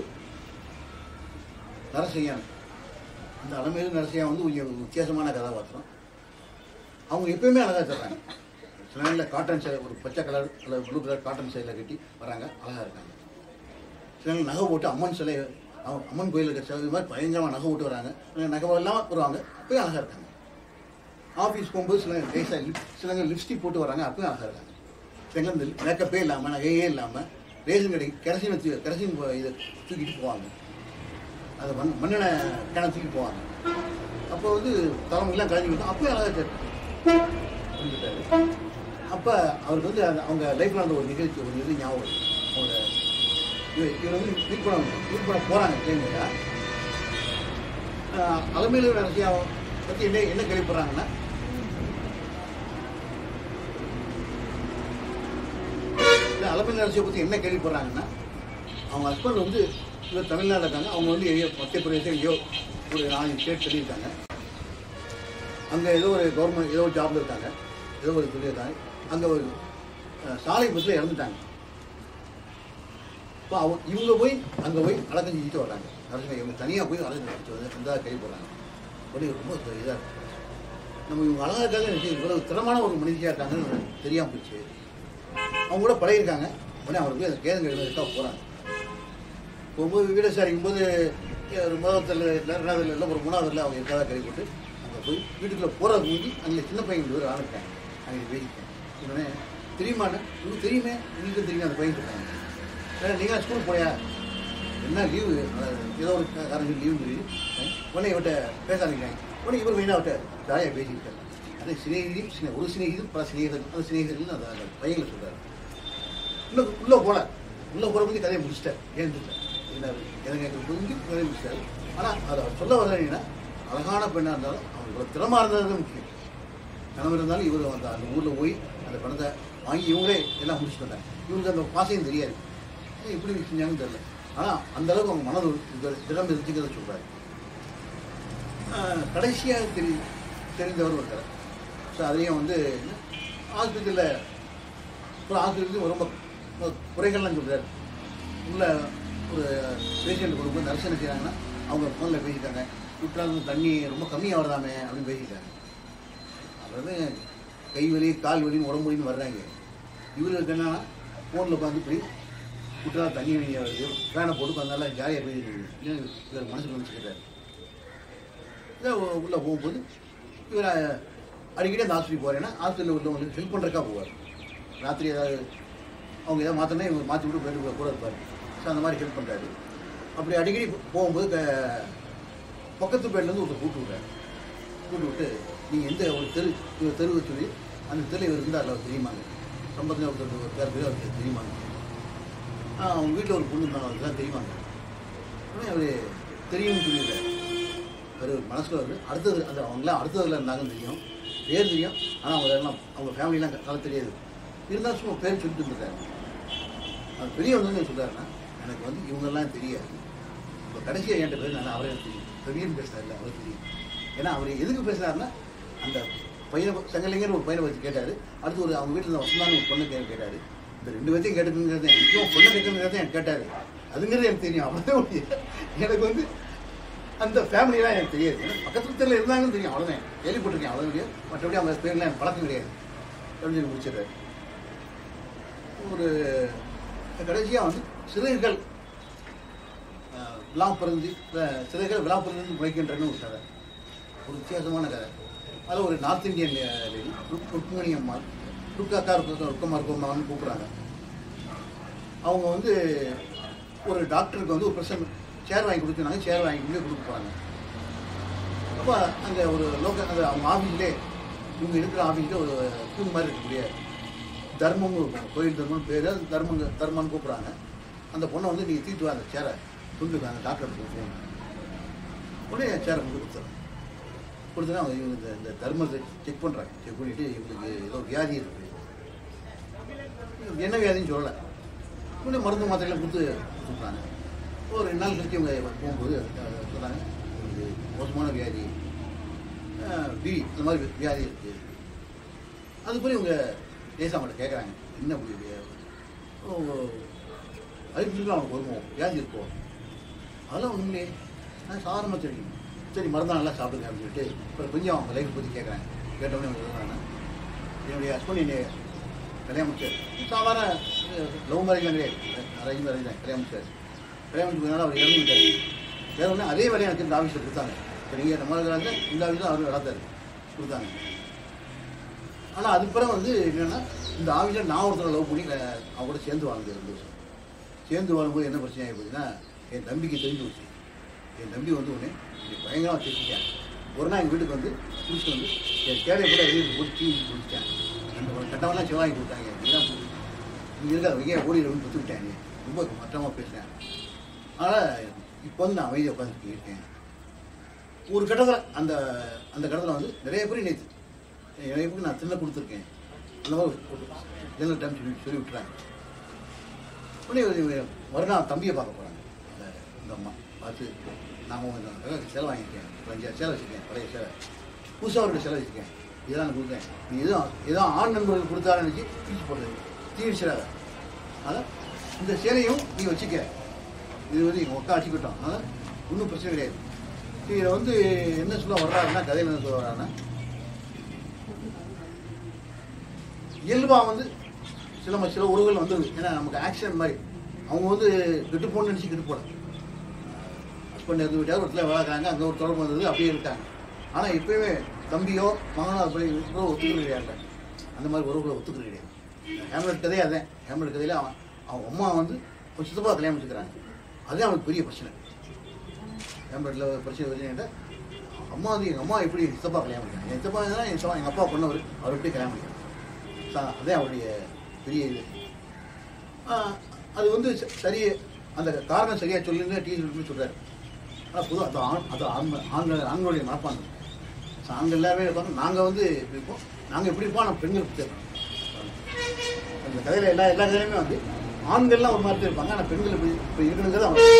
நரசிங்கன் அந்த அலமேலு நரசிங்கன் வந்து கொஞ்சம் வித்தியாசமான கதாபாத்திரம் அவங்க எப்பயுமே அழகாக தர்றாங்க சில நேரில் காட்டன் சேலை ஒரு பச்சை கலர் அல்லது ப்ளூ கலர் காட்டன் சேலை கட்டி வராங்க அழகாக இருக்காங்க சில நேரம் நகை போட்டு அம்மன் சிலை அவ- அம்மன் கோயிலுக்கு சில இது மாதிரி பயங்கரமாக நகை போட்டு வராங்க சில நகை எல்லாம் வருவாங்க அப்பயும் அழகாக இருக்காங்க ஆஃபீஸ் போகும்போது சில லேசாக லிப் சிலங்க லிப்ஸ்டிக் போட்டு வராங்க அப்பயும் அழகாக இருக்காங்க சிலங்க இந்த மேக்கப்பே இல்லாமல் நகையே இல்லாமல் ரேஷன் கடை கெரசின் வச்சு கெரசின் போ- இதை தூக்கிட்டு போவாங்க அதை மண் மண்ணெண்ணை கிணறு தூக்கி போவாங்க அப்போ வந்து தலைமையெல்லாம் கழிஞ்சு விட்டோம் அப்பயும் அழகாக கேட்டு வந்துட்டாரு அப்போ அவருக்கு வந்து அந்த அவங்க லைஃப்பில் அந்த ஒரு நிகழ்ச்சி ஒரு இது ஞாபகம் வருது. அவங்க இவர் இவர் வந்து மீட் பண்ண மீட் பண்ண போகிறாங்க கேளுங்க அலமையில ரசியா பற்றி என்ன என்ன கேள்விப்படுறாங்கன்னா இந்த அலமையில ரசியை பற்றி என்ன கேள்விப்படுறாங்கன்னா அவங்க ஹஸ்பண்ட் வந்து இவர் தமிழ்நாட்டில் இருக்காங்க அவங்க வந்து எங்கேயோ மத்திய பிரதேசம் எங்கேயோ ஒரு நாலு ஸ்டேட் சொல்லியிருக்காங்க அங்கே ஏதோ ஒரு கவர்மெண்ட் ஏதோ ஒரு ஜாப்ல இருக்காங்க ஏதோ ஒரு சொல்லியிருக்காங்க அங்கே ஒரு அஹ், சாலை பஸ்ஸில் இறந்துட்டாங்க இப்போ அவங்க இவங்க போய் அங்கே போய் அடக்கம் செஞ்சுட்டு வர்றாங்க நரசிங்க இவங்க தனியாக போய் அடக்கம் செஞ்சுட்டு வந்து வந்ததாக கேள்விப்படுறாங்க உடனே ரொம்ப இதாக இருக்கு நம்ம இவங்க அழகாக இருக்காங்க எனக்கு இவ்வளவு திறமான ஒரு மனுஷியாக இருக்காங்கன்னு தெரியாமல் போச்சு அவங்க கூட பழகிருக்காங்க உடனே அவருக்கு போய் அந்த கேதுங்க எழுதுக்காக போகிறாங்க போகும்போது வீடு விசாரிக்கும் போது ஒரு முதல் ரெண்டாவது இல்லை ஒரு மூணாவது இல்லை அவங்க இருக்காத கை போட்டு அங்கே போய் வீட்டுக்குள்ளே போகிறதுக்கு முந்தி அங்கே சின்ன பையன் பேர் ஆரம்பிட்டாங்க அங்கே பேசிட்டேன் உடனே தெரியுமாண்ணே உங்களுக்கு தெரியுமே உங்களுக்கு தெரியும் அந்த பையன் இருக்காங்க ஏன்னா நீங்கள் ஸ்கூல் போறியா என்ன லீவு ஏதோ ஒரு காரணம் லீவு சொல்லி உடனே இவட்ட பேச ஆரம்பிக்கிறாங்க உடனே இவர் மெயினாக அவட்ட ஜாலியாக பேசிக்கிட்டார் அது சிநேகிதியும் சின்ன ஒரு சிநேகிதம் பல சிநேகிதர்கள் அந்த சிநேகிதர்கள் அந்த அந்த பையங்களை சொல்கிறார் உள்ள உள்ளே போல உள்ளே போகிற பற்றி கதையை முடிச்சிட்டார் ஏந்துட்டார் என்ன எனக்கு எனக்கு புரிஞ்சு கதையை முடிச்சிட்டாரு ஆனால் அதை அவர் சொல்ல வர்றீங்கன்னா அழகான பெண்ணாக இருந்தாலும் அவங்க இவ்வளோ திறமா இருந்தது தான் முக்கியம் கணவர் இருந்தாலும் இவர் அந்த அந்த ஊரில் போய் அந்த பணத்தை வாங்கி இவங்களே எல்லாம் முடிச்சுட்டு வந்தாங்க இவங்களுக்கு அந்த பாசையும் தெரியாது ஏன் இப்படி செஞ்சாங்கன்னு தெரியல ஆனால் அந்த அளவுக்கு அவங்க மனது இந்த திறம் இருந்துங்கிறத சொல்கிறாரு கடைசியாக தெரி தெரிந்தவர் ஒருத்தர் ஸோ அதையும் வந்து ஆஸ்பத்திரியில் ஒரு ஆஸ்பத்திரியில் ரொம்ப குறைகள்லாம் சொல்கிறார் உள்ள ஒரு பேஷண்ட் கொடுக்கும்போது நர்ஸ் என்ன செய்கிறாங்கன்னா அவங்க ஃபோனில் பேசிட்டாங்க விட்டாங்க தண்ணி ரொம்ப கம்மியாக வருதாமே அப்படின்னு பேசிட்டாங்க அதாவது கை வலி கால் வலின்னு உடம்பு வலின்னு வர்றாங்க இவருக்கு என்னன்னா ஃபோனில் உட்காந்து போய் குட்டா தண்ணி வெளியே வருது ஃபேனை போட்டு கொஞ்சம் நல்லா ஜாலியாக போயிட்டு இவர் மனசுக்கு நினச்சிக்கிறாரு இதை உள்ளே போகும்போது இவர் அடிக்கடி அந்த ஹாஸ்பிட்டல் போகிறேன்னா ஹாஸ்பிட்டலில் உள்ளவங்களுக்கு ஹெல்ப் பண்ணுறக்கா போவார் ராத்திரி ஏதாவது அவங்க ஏதாவது மாற்றினா இவங்க மாற்றி விட்டு போயிட்டு கூட இருப்பார் ஸோ அந்த மாதிரி ஹெல்ப் பண்ணுறாரு அப்படி அடிக்கடி போகும்போது க- பக்கத்து பேர்லேருந்து ஒருத்தர் கூட்டு விட்றாரு கூட்டு விட்டு நீங்கள் எந்த ஒரு தெரு இவர் தெருவை சொல்லி அந்த தெரு இவர் இருந்தார் அவர் தெரியுமாங்க சம்பந்தம் ஒருத்தர் ஒரு பேர் பேர் அவருக்கு தெரியுமாங்க ஆ அவங்க வீட்டில் ஒரு பொண்ணு இருந்தாங்க அவருக்கு தெரியுமாங்க உடனே அவர் தெரியும்னு சொல்லிடுறாரு அவர் மனசில் வருது அடுத்தது அந்த அவங்களாம் அடுத்ததில் இருந்தாங்கன்னு தெரியும் பேர் தெரியும் ஆனால் அவங்க எல்லாம் அவங்க ஃபேமிலிலாம் கதை தெரியாது இருந்தாலும் சும்மா பேர் சொல்லிட்டு இருந்திருக்காரு அது பெரிய வந்து சொல்கிறாருன்னா எனக்கு வந்து இவங்கெல்லாம் தெரியாது இப்போ கடைசியாக என்கிட்ட பேர் நான் அவரே தெரியும் பெரியன்னு பேசுறாருல அவருக்கு தெரியும் ஏன்னா அவர் எதுக்கு பேசுனாருன்னா அந்த பையனை சங்கலிங்கர் ஒரு பையனை பற்றி கேட்டார் அடுத்து ஒரு அவங்க வீட்டில் இருந்த வசந்தான ஒரு பொண்ணு கே கேட்டார் இந்த ரெண்டு பேர்த்தையும் கேட்டுங்கிறத முக்கியம் பொண்ணு கேட்கணுங்கிறத எனக்கு கேட்டார் அதுங்கிறது எனக்கு தெரியும் அவ்வளோதான் ஒழிய எனக்கு வந்து அந்த ஃபேமிலிலாம் எனக்கு தெரியாது ஏன்னா பக்கத்து தெருவில் இருந்தாங்கன்னு தெரியும் அவ்வளோதான் கேள்விப்பட்டிருக்கேன் அவ்வளோ முடியாது மற்றபடி அவங்க பேர்லாம் எனக்கு பழக்கம் கிடையாது அப்படின்னு முடிச்சிடுறாரு ஒரு கடைசியாக வந்து சிறுகள் அஹ், விழா பிறந்து அஹ், சிறுகள் விழா பிறந்து முளைக்கின்றன்னு ஒரு கதை ஒரு வித்தியாசமான கதை அதில் ஒரு நார்த் இந்தியன் லேடி ருக் ருக்மணி அம்மாள் ருக் அக்கா ருக்க ருக்கம்மா ருக்கம்மான்னு கூப்பிட்றாங்க அவங்க வந்து ஒரு டாக்டருக்கு வந்து ஒரு பர்சன் சேர் வாங்கி கொடுத்துருந்தாங்க சேர் வாங்கி கொண்டு போய் கொடுக்க போகிறாங்க அப்போ அங்கே ஒரு லோக்கல் அந்த அவங்க ஆஃபீஸ்லேயே இவங்க இருக்கிற ஆஃபீஸில் ஒரு தூண் மாதிரி இருக்கக்கூடிய தர்மம்னு இருக்கும் கோயில் தர்மம் பேர் தர்மங்க தர்மம்னு கூப்பிட்றாங்க அந்த பொண்ணை வந்து நீங்கள் தீட்டு வா அந்த சேரை கொண்டு அந்த டாக்டர் கொடுப்போம் உடனே சேரை கொண்டு கொடுத்துறேன் கொடுத்தா அவங்க இவங்க இந்த இந்த தர்மத்தை செக் பண்ணுறாங்க செக் பண்ணிவிட்டு இவங்களுக்கு ஏதோ வியாதி இருக்குது இவங்களுக்கு என்ன வியாதின்னு சொல்லலை உடனே மருந்து மாத்திரைலாம் கொடுத்து கொடுத்துருக்காங்க ஒரு ரெண்டு நாள் கழிச்சு இவங்க போகும்போது அஹ், சொன்னாங்க உங்களுக்கு மோசமான வியாதி பி இந்த மாதிரி வியாதி இருக்குது அது போய் இவங்க லேசாமட்ட கேட்குறாங்க என்ன அப்படி வியா- ஓ அதுக்கு அவனுக்கு வருவோம் வியாதி இருக்கும் அதெல்லாம் ஒன்றும் இல்லையே நான் சாதாரணமாக தெரியும் சரி மருந்தா நல்லா சாப்பிடுங்க அப்படின்னு சொல்லிட்டு அப்புறம் கொஞ்சம் அவங்க லைஃப் பற்றி கேட்குறாங்க கேட்டோடனே அவங்க சொல்றாங்க, என்னுடைய ஹஸ்பண்ட் என்னை கல்யாணம் முடிச்சார் சாதாரண லவ் மேரேஜ்லாம் கிடையாது அரேஞ்ச் மேரேஜ் தான் கல்யாணம் முடிச்சார் கல்யாணம் முடிச்சதுனால அவர் இறந்து விட்டார் இறந்து அதே வேலையை எனக்கு இந்த ஆஃபீஸில் கொடுத்தாங்க இப்போ நீங்கள் நம்ம இருக்கிறாங்க இந்த ஆஃபீஸ் தான் அவர் வளர்த்தாரு கொடுத்தாங்க ஆனால் அதுக்கு பிறகு வந்து என்னென்னா இந்த ஆஃபீஸில் நான் ஒருத்தரை லவ் பண்ணி அஹ், அவங்க கூட சேர்ந்து வாழ்ந்து ரெண்டு வருஷம் சேர்ந்து வாழும்போது என்ன பிரச்சனை ஆகி போச்சுன்னா என் தம்பிக்கு தெரிஞ்சு போச்சு என் தம்பி வந்து ஒன்று பயங்கரமாக திட்டிட்டேன் ஒரு நாள் எங்கள் வீட்டுக்கு வந்து குடிச்சிட்டு வந்து என் கேடையை கூட வெளியே போட்டு தீ குடிச்சிட்டேன் அந்த ஒரு கட்டமெல்லாம் சிவாங்கி கொடுத்தாங்க நீதான் நீ இருக்காத வைக்க ஓடி வந்து கொடுத்துக்கிட்டேன் நீ ரொம்ப மட்டமாக பேசுகிறேன் அதனால் இப்போ வந்து நான் அமைதியாக உட்காந்துட்டு இருக்கேன் ஒரு கட்டத்தில் அந்த அந்த கட்டத்தில் வந்து நிறைய பேர் நேற்று நிறைய பேருக்கு நான் தின்ன கொடுத்துருக்கேன் அந்த மாதிரி ஜெனரல் டைம் சொல்லி சொல்லி விட்டுறாங்க உடனே இவங்க மறுநாள் தம்பியை பார்க்க போகிறாங்க இந்த அம்மா பார்த்து நான் உங்கள் சேலை வாங்கியிருக்கேன் ஒரு அஞ்சாறு சேலை வச்சுருக்கேன் பழைய சேலை புதுசாக ஒரு சேலை வச்சுருக்கேன் இதெல்லாம் நான் கொடுத்தேன் நீ எதுவும் ஏதோ ஆண் நண்பர்கள் கொடுத்தாலும் நினச்சி தீச்சு போடுறது தீவிச்சிடாத அதான் இந்த சேலையும் நீ வச்சுக்க இது வந்து எங்கள் ஒக்கா அடிச்சுக்கிட்டோம் அதனால் ஒன்றும் பிரச்சனை கிடையாது இதில் வந்து என்ன சொல்ல வர்றாருன்னா கதையில் என்ன சொல்ல வர்றாருன்னா இயல்பாக வந்து சில ம- சில உறவுகள் வந்துருது ஏன்னா நமக்கு ஆக்சிடென்ட் மாதிரி அவங்க வந்து கெட்டு போகணும்னு நினச்சி கெட்டு போகலாம் ஹஸ்பண்ட் இருந்து விட்டார் ஒரு இடத்துல வளர்க்குறாங்க அங்கே ஒரு தொடர்பு வந்தது அப்படியே இருக்காங்க ஆனால் இப்போயுமே தம்பியோ மகனோ அப்படி உறவு ஒத்துக்கிறது கிடையாது அந்த மாதிரி உறவுகளை ஒத்துக்கிறது கிடையாது ஹேம்லெட் கதையே அதான் ஹேம்லெட் கதையில் அவன் அவன் அம்மா வந்து கொஞ்சம் சுத்தமாக கல்யாணம் வச்சுக்கிறாங்க அதே அவனுக்கு பெரிய பிரச்சனை ஹேம்லெட்டில் பிரச்சனை வருதுன்னு அம்மா வந்து எங்கள் அம்மா எப்படி சித்தப்பா கல்யாணம் பண்ணிக்கிறாங்க என் சித்தப்பா தான் என் சித்தப்பா எங்கள் அப்பா பொண்ணவர் அவர் எப்படி கல்யாணம் பண்ணிக்கிறாங்க சா- அதே அவருடைய பெரிய இது ஆஹ் அது வந்து ச- சரி அந்த காரணம் சரியாக சொல்லுங்க டீச்சர் சொல்கிறாரு ஆனால் பொதுவாக அது ஆண் அது ஆண் ஆண்கள் ஆண்களுடைய மனப்பான்மை ஸோ ஆண்கள் எல்லாருமே இருப்பாங்க நாங்கள் வந்து இப்படி இருப்போம் நாங்கள் எப்படி இருப்போம் நம்ம பெண்கள் இப்படி இருப்போம் அந்த கதையில் எல்லா எல்லா கதையிலுமே வந்து ஆண்கள்லாம் ஒரு மாதிரி தான் இருப்பாங்க ஆனால் பெண்கள் இப்படி இப்படி இருக்கணுங்கிறது அவங்க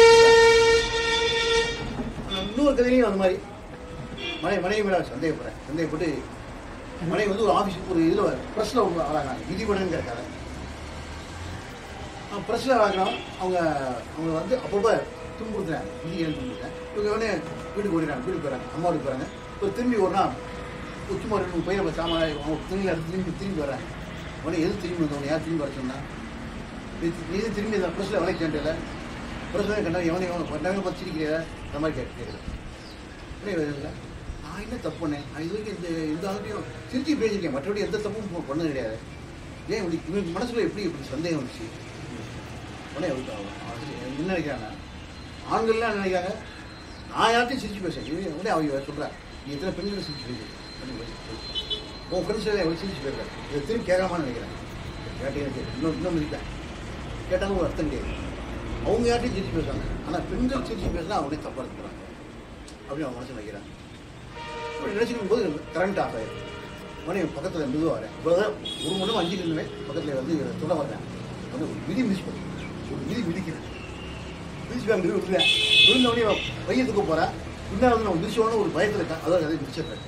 ஆனா, இன்னொரு கதையிலையும் அந்த மாதிரி மனை மனைவி மேலே சந்தேகப்படுறேன் சந்தேகப்பட்டு மனைவி வந்து ஒரு ஆஃபீஸ் ஒரு இதில் ப்ரெஸ்ஸில் வராங்க விதிபடங்கிற கதை ப்ரெஸ்ஸில் வாங்குறோம் அவங்க அவங்க வந்து அப்பப்போ துன்புறுத்துறாங்க விதிகள் துன்புறுத்தேன் இவங்க உடனே வீட்டுக்கு ஓடிறாங்க வீட்டுக்கு போகிறாங்க அம்மா வீட்டுக்கு போகிறாங்க இப்போ திரும்பி ஒரு நாள் சும்மா ரெண்டு மூணு பையன் சாமான அவங்க திரும்பி எடுத்து திரும்பி திரும்பி வராங்க உடனே எது திரும்பி வந்தவங்க யார் திரும்பி வர சொன்னா நீ நீ எது திரும்பி இந்த ப்ரெஸ்ஸில் வேலைக்கு கேட்டல ப்ரெஸ்ஸில் கண்டா எவனை எவனை பண்ணவங்க பார்த்து சிரிக்கிறியா அந்த மாதிரி கேட்டு கேட்குறேன் உடனே இல்லை நான் என்ன தப்பு பண்ணேன் நான் இது வரைக்கும் இந்த இந்த ஆளுக்கையும் சிரிச்சு பேசியிருக்கேன் மற்றபடி எந்த தப்பும் போ- பண்ணது கிடையாது ஏன் இப்படி இவனுக்கு மனசுல எப்படி இப்படி சந்தேகம் வந்துச்சு உடனே அவருக்கு அவ- அவரு என்ன நினைக்கிறாங்க ஆண்கள்லாம் என்ன நினைக்கிறாங்க நான் யார்ட்டையும் சிரிச்சு பேசுறேன் இவன் உடனே அவங்க சொல்கிறேன் நீ எத்தனை பெண்களை சிரிச்சு பேசு உன் ஃப்ரெண்ட்ஸ் எல்லாம் எவ்வளோ சிரிச்சு பேசுறேன் இதை திரும்பி கேட்காம நினைக்கிறேன் கேட்டீங்க இன்னும் இன்னும் மதிப்பேன் கேட்டாலும் ஒரு அர்த்தம் கிடையாது அவங்க யார்ட்டையும் சிரிச்சு பேசுவாங்க ஆனால் பெண்கள் சிரிச்சு பேசினா அவங்களே தப்பாக இருக்கிறாங்க அப்படின்னு அவங்க மனசு நினைக்கிறாங்க அப்படி நினச்சிக்கும் போது கரண்ட் ஆஃப் ஆயிடும் உடனே பக்கத்தில் மெதுவாக வரேன் இவ்வளோதான் ஒரு மணி நேரம் அஞ்சு நிமிடம் பக்கத்தில் வந்து சொல்ல வரேன் வந்து ஒரு விதி மிஸ் பண்ணி ஒரு விதி மிதிக்கிறேன் மிதிச்சு அங்கே விட்டுறேன் விழுந்த உடனே பையத்துக்கு போகிறேன் பின்னால் வந்து நம்ம மிதிச்சோன்னு ஒரு பயத்தில் இருக்கேன் அதான் அதை மிதிச்சிடுறேன்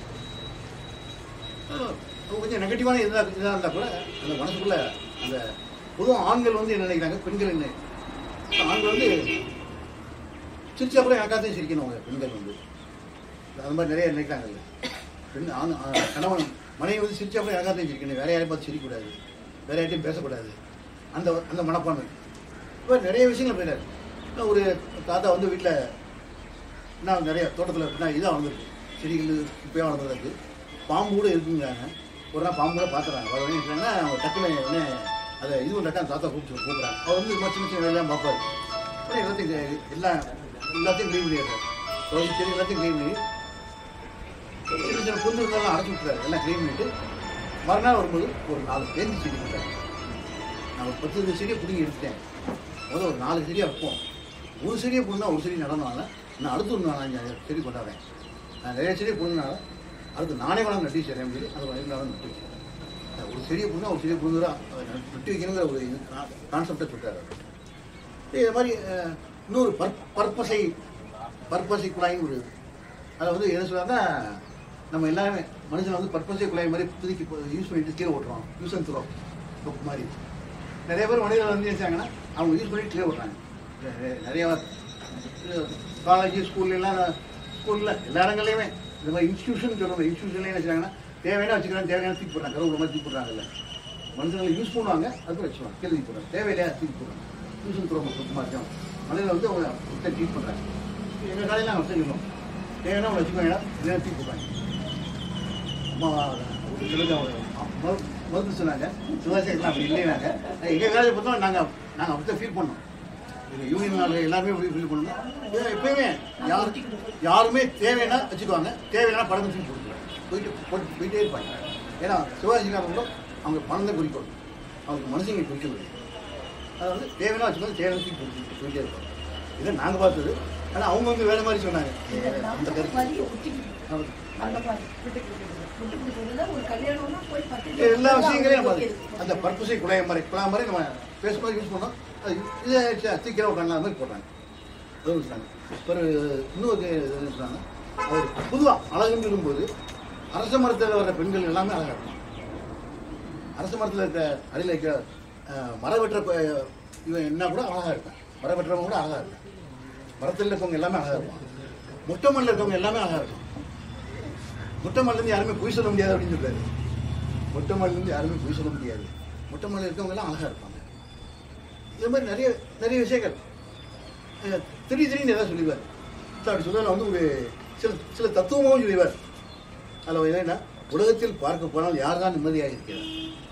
அவங்க கொஞ்சம் நெகட்டிவான இதாக இதாக இருந்தால் கூட அந்த மனசுக்குள்ள அந்த பொதுவாக ஆண்கள் வந்து என்ன நினைக்கிறாங்க பெண்கள் என்ன ஆண்கள் வந்து சிரிச்ச அப்புறம் எனக்காத்தையும் சிரிக்கணும் அவங்க பெண்கள் வந்து அது மாதிரி நிறைய நினைக்கிறாங்கல்ல பெண் ஆண் ஆ, கணவன் மனைவி வந்து சிரிச்ச அப்புறம் எனக்காத்தையும் சிரிக்கணும் வேற யாரையும் பார்த்து சிரிக்கக்கூடாது வேற யார்ட்டையும் பேசக்கூடாது அந்த அந்த மனப்பான்மை இப்போ நிறைய விஷயங்கள் போயிடாரு ஒரு தாத்தா வந்து வீட்டில் என்ன நிறைய தோட்டத்தில் எப்படின்னா இதாக வளர்ந்துருக்கு செடிகள் இப்போயே வளர்ந்துருக்கு பாம்பு கூட இருக்குங்கிறாங்க ஒரு நாள் பாம்பு கூட பார்க்குறாங்க அவர் என்ன சொல்றாங்கன்னா அவங்க டக்குன்னு உடனே அதை இது பண்ணாக்கா அந்த தாத்தா கூப்பிட்டு கூப்பிட்றாங்க அவர் வந்து இது மாதிரி சின்ன சின்ன வேலையெல்லாம் பார்ப்பாரு உடனே எல்லாத்தையும் இது- எல்லாம் எல்லாத்தையும் க்ளீன் பண்ணிடுறாரு ஒரு செடி எல்லாத்தையும் க்ளீன் பண்ணி சின்ன சின்ன புந்து இருந்தாலும் அடைச்சி விட்டுறாரு எல்லாம் க்ளீன் பண்ணிட்டு மறுநாள் வரும்போது ஒரு நாலு பேருந்து செடி கொடுத்தாரு நான் ஒரு பத்து செடியை பிடிங்கி எடுத்துட்டேன் முதல்ல ஒரு நாலு செடியாக வைப்போம் ஒரு செடியை பிடிந்தா ஒரு செடி நடந்தனால நான் அடுத்து ஒரு நாலஞ்சு செடி கொண்டாடுறேன் நான் நிறைய செடியை பிடிந்தனால அடுத்து நானே வேணாம் நட்டி செய்கிறேன் சொல்லி அது வரைக்கும் நான் நட்டு வச்சேன் அது ஒரு செடியை பிடிந்தா ஒரு செடியை பிடிந்துரா நட்டு வைக்கணுங்கிற ஒரு இது கான்செப்டை சொல்லிட்டாரு அவர். இதே மாதிரி அஹ், இன்னொரு பற் பற்பசை பற்பசை குழாயின்னு ஒரு அதில் வந்து என்ன சொல்றாங்கன்னா நம்ம எல்லாருமே மனுஷன் வந்து பற்பசை குழாய் மாதிரி புதுக்கி யூஸ் பண்ணிட்டு கீழே ஓட்டுறோம் யூஸ் அண்ட் த்ரோ புக் மாதிரி நிறைய பேர் மனிதர்கள் வந்து நினைச்சாங்கன்னா அவங்க யூஸ் பண்ணி கீழே ஓட்டுறாங்க நிறைய- நிறைய காலேஜ் ஸ்கூல்லாம் ஸ்கூலில் எல்லா இடங்கள்லையுமே இந்த மாதிரி இன்ஸ்டியூஷன் சொல்லுவாங்க இன்ஸ்டியூஷன்லேயே என்ன செய்றாங்கன்னா தேவையான வச்சுக்கிறாங்க தேவையான தூக்கி போடுறாங்க கருவுல மாதிரி தூக்கி போடுறாங்கல்ல மனுஷங்களை யூஸ் பண்ணுவாங்க அதுக்கு வச்சுருவாங்க கீழே தூக்கி போடுறாங்க தேவையில்லையா தூக்கி போடுறாங்க யூஸ் அண்ட் த்ரோ சுத்தமாக இருக்கும் மனிதர்கள் வந்து அவங்க ட்ரீட் பண்ணுறாங்க எங்கள் காலையில் நாங்கள் வச்சுருக்கோம் தேவையான அவங்க வச்சுக்கோங்க இல்லைன்னா தூக்கி போடுறாங்க அம்மா ஒரு சிலருக்கு அவங்க மறு- மறுத்து சொன்னாங்க சிவகாசியெல்லாம் அப்படி இல்லைனாங்க எங்கள் வேலையை பார்த்தோம் நாங்கள் நாங்கள் அப்படி ஃபீல் பண்ணோம் இது யூனியன் நாள் எல்லாருமே அப்படி ஃபீல் பண்ணணும் ஏன் எப்பயுமே யார் யாருமே தேவைன்னா வச்சுக்குவாங்க தேவைன்னா படம் தூக்கி போட்டுருவாங்க போயிட்டு போட்டு போயிட்டே இருப்பாங்க ஏன்னா சிவாஜிக்காரங்களும் அவங்க பணம் தான் குறிக்கோள் அவங்களுக்கு மனுஷங்க குறிக்கவில்லை அதாவது தேவைன்னா வச்சுக்கோங்க தேவையான தூக்கி போட்டு போயிட்டே இருப்பாங்க இதை நாங்கள் பார்த்தது ஆனால் அவங்க வந்து வேலை மாதிரி சொன்னாங்க அந்த கருத்து அவங்க- இது எல்லா விஷயங்களையும் நம்ம அந்த பர்பஸை குழைய மாதிரி குழா மாதிரி நம்ம பேசும்போது யூஸ் பண்ணோம் அது இதை சீக்கிரம் உட்காந்து அது மாதிரி போடுறாங்க அது வச்சுட்டாங்க ஒரு இன்னொரு இது என்ன சொன்னாங்க அவர் பொதுவாக அழகுன்னு சொல்லும்போது அரச மரத்தில் வர்ற பெண்கள் எல்லாமே அழகாக இருக்கும் அரச மரத்தில் இருக்க அடியில் இருக்க அஹ், மரம் வெட்டுற ப- இவன் என்ன கூட அழகாக இருப்பேன் மரம் வெட்டுறவங்க கூட அழகாக இருப்பேன் மரத்தில் இருக்கவங்க எல்லாமே அழகாக இருப்பாங்க முட்டை மண்ணில் இருக்கவங்க எல்லாமே அழகாக இருக்கும் முட்டை மண்ணிலேருந்து யாருமே பொய் சொல்ல முடியாது அப்படின்னு சொல்றாரு முட்டை மண்ணிலேருந்து யாருமே பொய் சொல்ல முடியாது முட்டை மண்ணில் இருக்கவங்க எல்லாம் அழகாக இருப்பாங்க இது மாதிரி நிறைய நிறைய விஷயங்கள் அஹ், திடீர் திடீர்னு ஏதாவது சொல்லிடுவார் அப்படி சொல்ல வந்து ஒரு சில சில தத்துவமாகவும் சொல்லிடுவார் அதில் என்னன்னா உலகத்தில் பார்க்க போனால் யார் தான் நிம்மதியாக இருக்கிறார்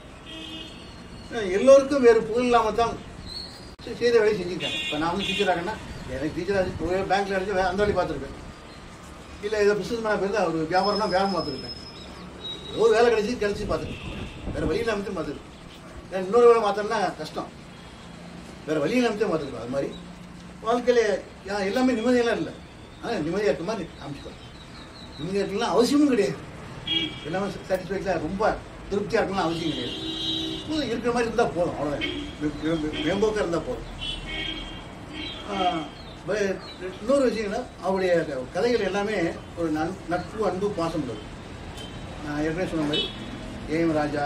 அஹ், எல்லோருக்கும் வேறு புகழ் இல்லாமல் தான் செ- செய்த வேலையை செஞ்சுருக்காங்க இப்போ நான் வந்து டீச்சராகன்னா எனக்கு டீச்சராக பேங்க்கில் அடிச்சு வே- அந்த வேலையை பார்த்துருப்பேன் இல்லை ஏதோ பிஸ்னஸ் மேனாக போயிருந்தா ஒரு வியாபாரம்னா வியாபாரம் பார்த்துருப்பேன் ஒரு வேலை கிடைச்சி கிடைச்சி பார்த்துருக்கேன் வேறு வழி இல்லாமல் பார்த்துருக்கேன் ஏன்னா இன்னொரு வேலை மாற்றணும்னா கஷ்டம் வேறு வழி இல்லாமல் பார்த்துருக்கோம் அது மாதிரி வாழ்க்கையில் யா- எல்லாமே நிம்மதியெல்லாம் இல்லை ஆனால் நிம்மதியாக இருக்க மாதிரி காமிச்சுக்கணும் நிம்மதியாக இருக்கலாம் அவசியமும் கிடையாது எல்லாமே சாட்டிஸ்ஃபைடாக ரொம்ப திருப்தியாக இருக்கணும் அவசியம் கிடையாது போதும், இருக்கிற மாதிரி இருந்தால் போதும் அவ்வளோதான் மேம்போக்காக இருந்தால் போதும் ஆஹ் ப- இன்னொரு விஷயம்னா அவருடைய கதைகள் எல்லாமே ஒரு நன் நட்பு அன்பு பாசம் உள்ளது நான் ஏற்கனவே சொன்ன மாதிரி ஏஎம் ராஜா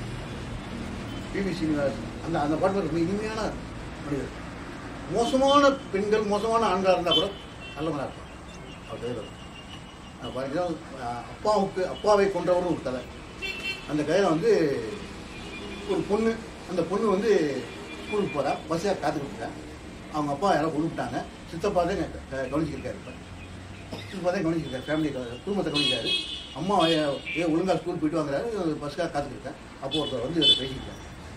பிவி சீனிவாசன் அந்த அந்த பாட்டு ரொம்ப இனிமையான மனிதர் மோசமான பெண்கள் மோசமான ஆண்களாக இருந்தால் கூட நல்லவனாக இருப்பான் அவர் கதையில் பாருங்க ஆஹ் அப்பாவுக்கு அப்பாவை கொன்றவரும் ஒரு கதை அந்த கதையில் வந்து ஒரு பொண்ணு அந்த பொண்ணு வந்து ஸ்கூலுக்கு போகிறா பஸ்ஸாக காத்துக்கிட்டு இருக்கா அவங்க அப்பா யாரோ கொண்டுட்டாங்க சித்தப்பா தான் க- க- கவனிச்சிருக்காரு இப்போ சித்தப்பா தான் கவனிச்சிருக்காரு ஃபேமிலி குடும்பத்தை கவனிக்காரு அம்மா ஏ- ஏன் ஒழுங்கா ஸ்கூல் போயிட்டு வாங்குறாரு பஸ்ஸாக காத்துக்கிட்டேன் அப்போ ஒருத்தர் வந்து இவரை பேசிக்கிட்டார்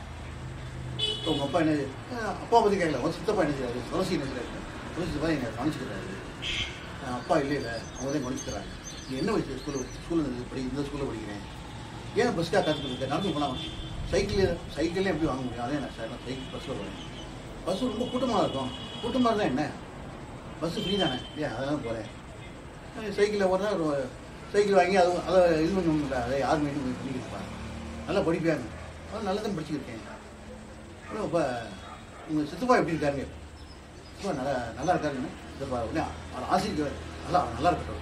இப்போ உங்கள் அப்பா என்ன அஹ் அப்பா பற்றி கேட்கல உங்க சித்தப்பா என்ன செய்றாரு துளசி என்ன செய்றாரு துளசி சித்தப்பா என்னை கவனிச்சுக்கிறாரு அஹ் அப்பா இல்லை இல்லை அவங்க தான் கவனிச்சுக்கிறாங்க நீ என்ன வச்சு ஸ்கூலில் ஸ்கூலில் படி இந்த ஸ்கூலில் படிக்கிறேன் ஏன் பஸ்க்காக காத்துக்கிட்டு இருக்க நடந்து போகலாம் சைக்கிள் சைக்கிளே எப்படி வாங்க முடியும் அதே நான் சார் நான் சைக்கிள் பஸ்ஸில் போகிறேன் பஸ் ரொம்ப கூட்டமாக இருக்கும் கூட்டமாக இருந்தால் என்ன பஸ்ஸு ஃப்ரீ தானே இல்லையா அதான் போகிறேன் சைக்கிளில் போகிறதா ஒரு சைக்கிள் வாங்கி அது அதை இது பண்ண முடியல அதை யார் மெயின்டைன் பண்ணி பண்ணிக்கிட்டு நல்லா படிப்பாங்க அதான் நல்லா தான் படிச்சுக்கிருக்கேன் அப்புறம் இப்போ உங்கள் சித்தப்பா எப்படி இருக்காருங்க சித்தப்பா நல்லா நல்லா இருக்காருங்க சித்தப்பா உடனே அவர் ஆசிரியர் நல்லா நல்லா இருக்கட்டும்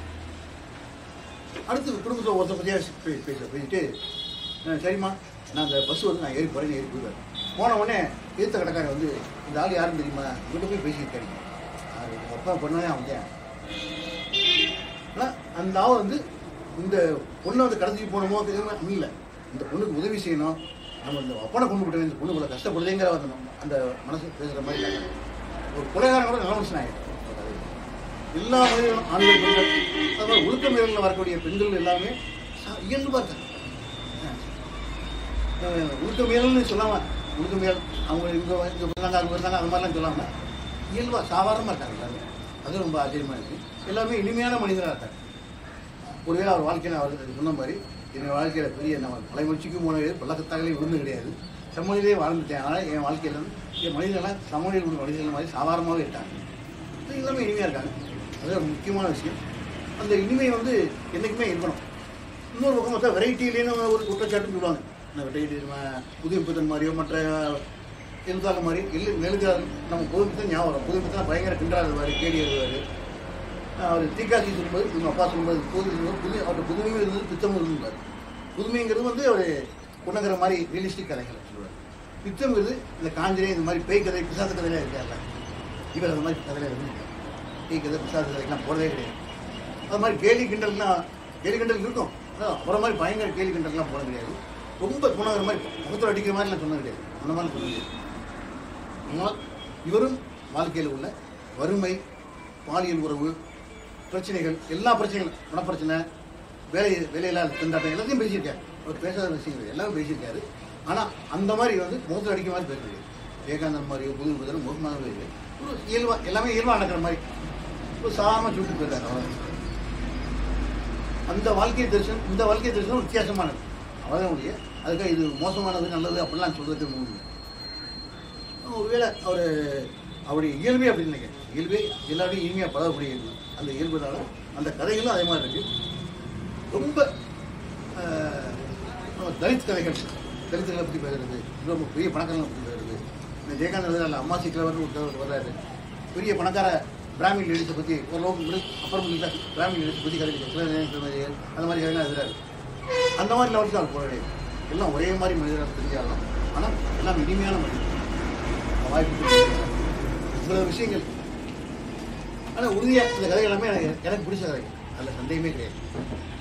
அடுத்து குடும்பத்தில் ஒருத்தர் பற்றியா பேச பேசிட்டு "அஹ் சரிம்மா நான் அந்த பஸ் வந்து நான் ஏறி போகிறேன்னு ஏறி போயிடுவேன் போன உடனே எதிர்த்த கடைக்காரன் வந்து இந்த ஆள் யாரும் தெரியுமா இவங்க போய் பேசியிருக்காரு யாரு? உங்க அப்பா பொண்ணே அவன் தான் ஆனா, அந்த ஆள் வந்து இந்த பொண்ணை வந்து கடத்திட்டு போனமோ தெரியாம இல்லை இந்த பொண்ணுக்கு உதவி செய்யணும் நம்ம இந்த அப்பனை கொண்டு விட்டு இந்த பொண்ணு இவ்வளோ கஷ்டப்படுதுங்கிற அந்த அந்த மனசு பேசுகிற மாதிரி இல்லை. ஒரு கொலைகாரன் கூட நல்ல மனுஷன் ஆயிடும் எல்லா மனிதர்களும் ஆண்கள் பெண்கள் அது மாதிரி ஒழுக்க மீறலில் வரக்கூடிய பெண்கள் எல்லாமே ச- இயல்பா இருக்காங்க அஹ் ஒழுக்க மீறல்னு சொல்லாம ஒழுக்க மீறல் அவங்க இங்க வ- இங்க இருந்தாங்க அங்க இருந்தாங்க அது மாதிரிலாம் சொல்லாம இயல்பா சாதாரணமா இருக்காங்க எல்லாருமே அது ரொம்ப ஆச்சரியமா இருக்கு எல்லாமே இனிமையான மனிதராக இருக்காங்க ஒருவேளை அவர் வாழ்க்கையில் அவர் அது சொன்ன மாதிரி என் வாழ்க்கையில பெரிய நம்ம தலைமுறைக்கும் போன கிடையாது பள்ளக்கத்தாகலே விழுந்து கிடையாது செம்மொழியிலே வாழ்ந்துட்டேன் ஆனால் என் வாழ்க்கையில வந்து என் மனிதர்கள்லாம் சமநிலையில் உள்ள மனிதர்கள் மாதிரி சாதாரணமாகவே இருக்காங்க இது எல்லாமே இனிமையாக இருக்காங்க அது ஒரு முக்கியமான விஷயம் அந்த இனிமை வந்து என்றைக்குமே இருக்கணும் இன்னொரு பக்கம் பார்த்தா வெரைட்டிலேன்னு ஒரு குற்றச்சாட்டுன்னு சொல்லுவாங்க இந்த வெரைட்டி புதுமைப்புத்தன் மாதிரியோ மற்ற எழுத்தாளர் மாதிரி இல்லை நெழுதாளர் நம்ம புதுமைப்புத்தன் ஞாபகம் வரும் புதுமைப்புத்தன் பயங்கர கிண்டராது மாதிரி கேடி எழுதுவார் அவர் தீக்காசி சொல்லும்போது இவங்க அப்பா சொல்லும்போது புது புது அவர்கிட்ட புதுமையும் இருந்தது பித்தமும் இருந்துவார் புதுமைங்கிறது வந்து அவர் குணங்கிற மாதிரி ரியலிஸ்டிக் கதைகளை சொல்லுவார் பித்தம்ங்கிறது இந்த காஞ்சனே இந்த மாதிரி பேய் கதை பிசாச கதையில இருக்கார்ல இவர் அந்த மாதிரி கதையில இருந்து பேய் கதை பிசாச கதைக்கெல்லாம் போடவே கிடையாது அது மாதிரி கேலி கிண்டல்லாம் கேலி கிண்டல் இருக்கும் ஆனால் அவரை மாதிரி பயங்கர கேலி கிண்டல்லாம் போட கிடையாது ரொம்ப குணங்கிற மாதிரி முகத்தில் அடிக்கிற மாதிரிலாம் சொன்னது கிடையாது அந்த மாதிரி சொன்னது கிடையாது ஆனால் இவரும் வாழ்க்கையில் உள்ள வறுமை பாலியல் உறவு பிரச்சனைகள் எல்லா பிரச்சனைகளும் பணப்பிரச்சனை வேலை வேலையில்லா திண்டாட்டம் எல்லாத்தையும் பேசியிருக்காரு அவர் பேசாத விஷயங்கள் எல்லாமே பேசியிருக்காரு ஆனால் அந்த மாதிரி வந்து முகத்தில் அடிக்கிற மாதிரி பேசுறது விவேகானந்தர் மாதிரியோ புது புதன் முகமாக இல்லை ஒரு இயல்பா எல்லாமே இயல்பாக நடக்கிற மாதிரி ஒரு சாதாரண சுட்டு போயிருக்காரு அவ்வளோ அந்த வாழ்க்கை தரிசனம் இந்த வாழ்க்கை தரிசனம் வித்தியாசமானது அவ்வளோதான் முடிய அதுக்காக இது மோசமானது நல்லது அப்படிலாம் சொல்றதுக்கு முடியும் ஒருவேளை அவர் அவருடைய இயல்பே அப்படின்னு நினைக்கிறேன் இயல்பே எல்லாரையும் இனிமையாக பழகக்கூடிய இயல்பு அந்த இயல்புனால அந்த கதைகளும் அதே மாதிரி இருக்கு ரொம்ப ஆஹ், நம்ம தலித் கதைகள் தலித்துகளை பற்றி பேசுறது ரொம்ப பெரிய பணக்காரங்களை பற்றி பேசுறது இந்த ஜெயகாந்த் அல்ல அம்மா சிக்கலவர்னு ஒருத்தர் வர்றாரு பெரிய பணக்கார பிராமின் லேடிஸை பற்றி ஓரளவுக்கு மிடில் அப்புறம் மிடில் கிளாஸ் பிராமின் லேடிஸ் பற்றி கதை சில அந்த மாதிரி கதைலாம் எழுதுறாரு அந்த மாதிரி லெவலுக்கு அவர் போக கிடையாது எல்லாம் ஒரே மாதிரி மனிதராக தெரிஞ்சாலும் ஆனால் எல்லாம் இனிமையான மனிதர் வாய்ப்பு கொடுத்திருக்காரு. இவ்வளவு விஷயங்கள் ஆனால் உறுதியாக இந்த கதை எல்லாமே எனக்கு எனக்கு பிடிச்ச கதை அதில் சந்தேகமே கிடையாது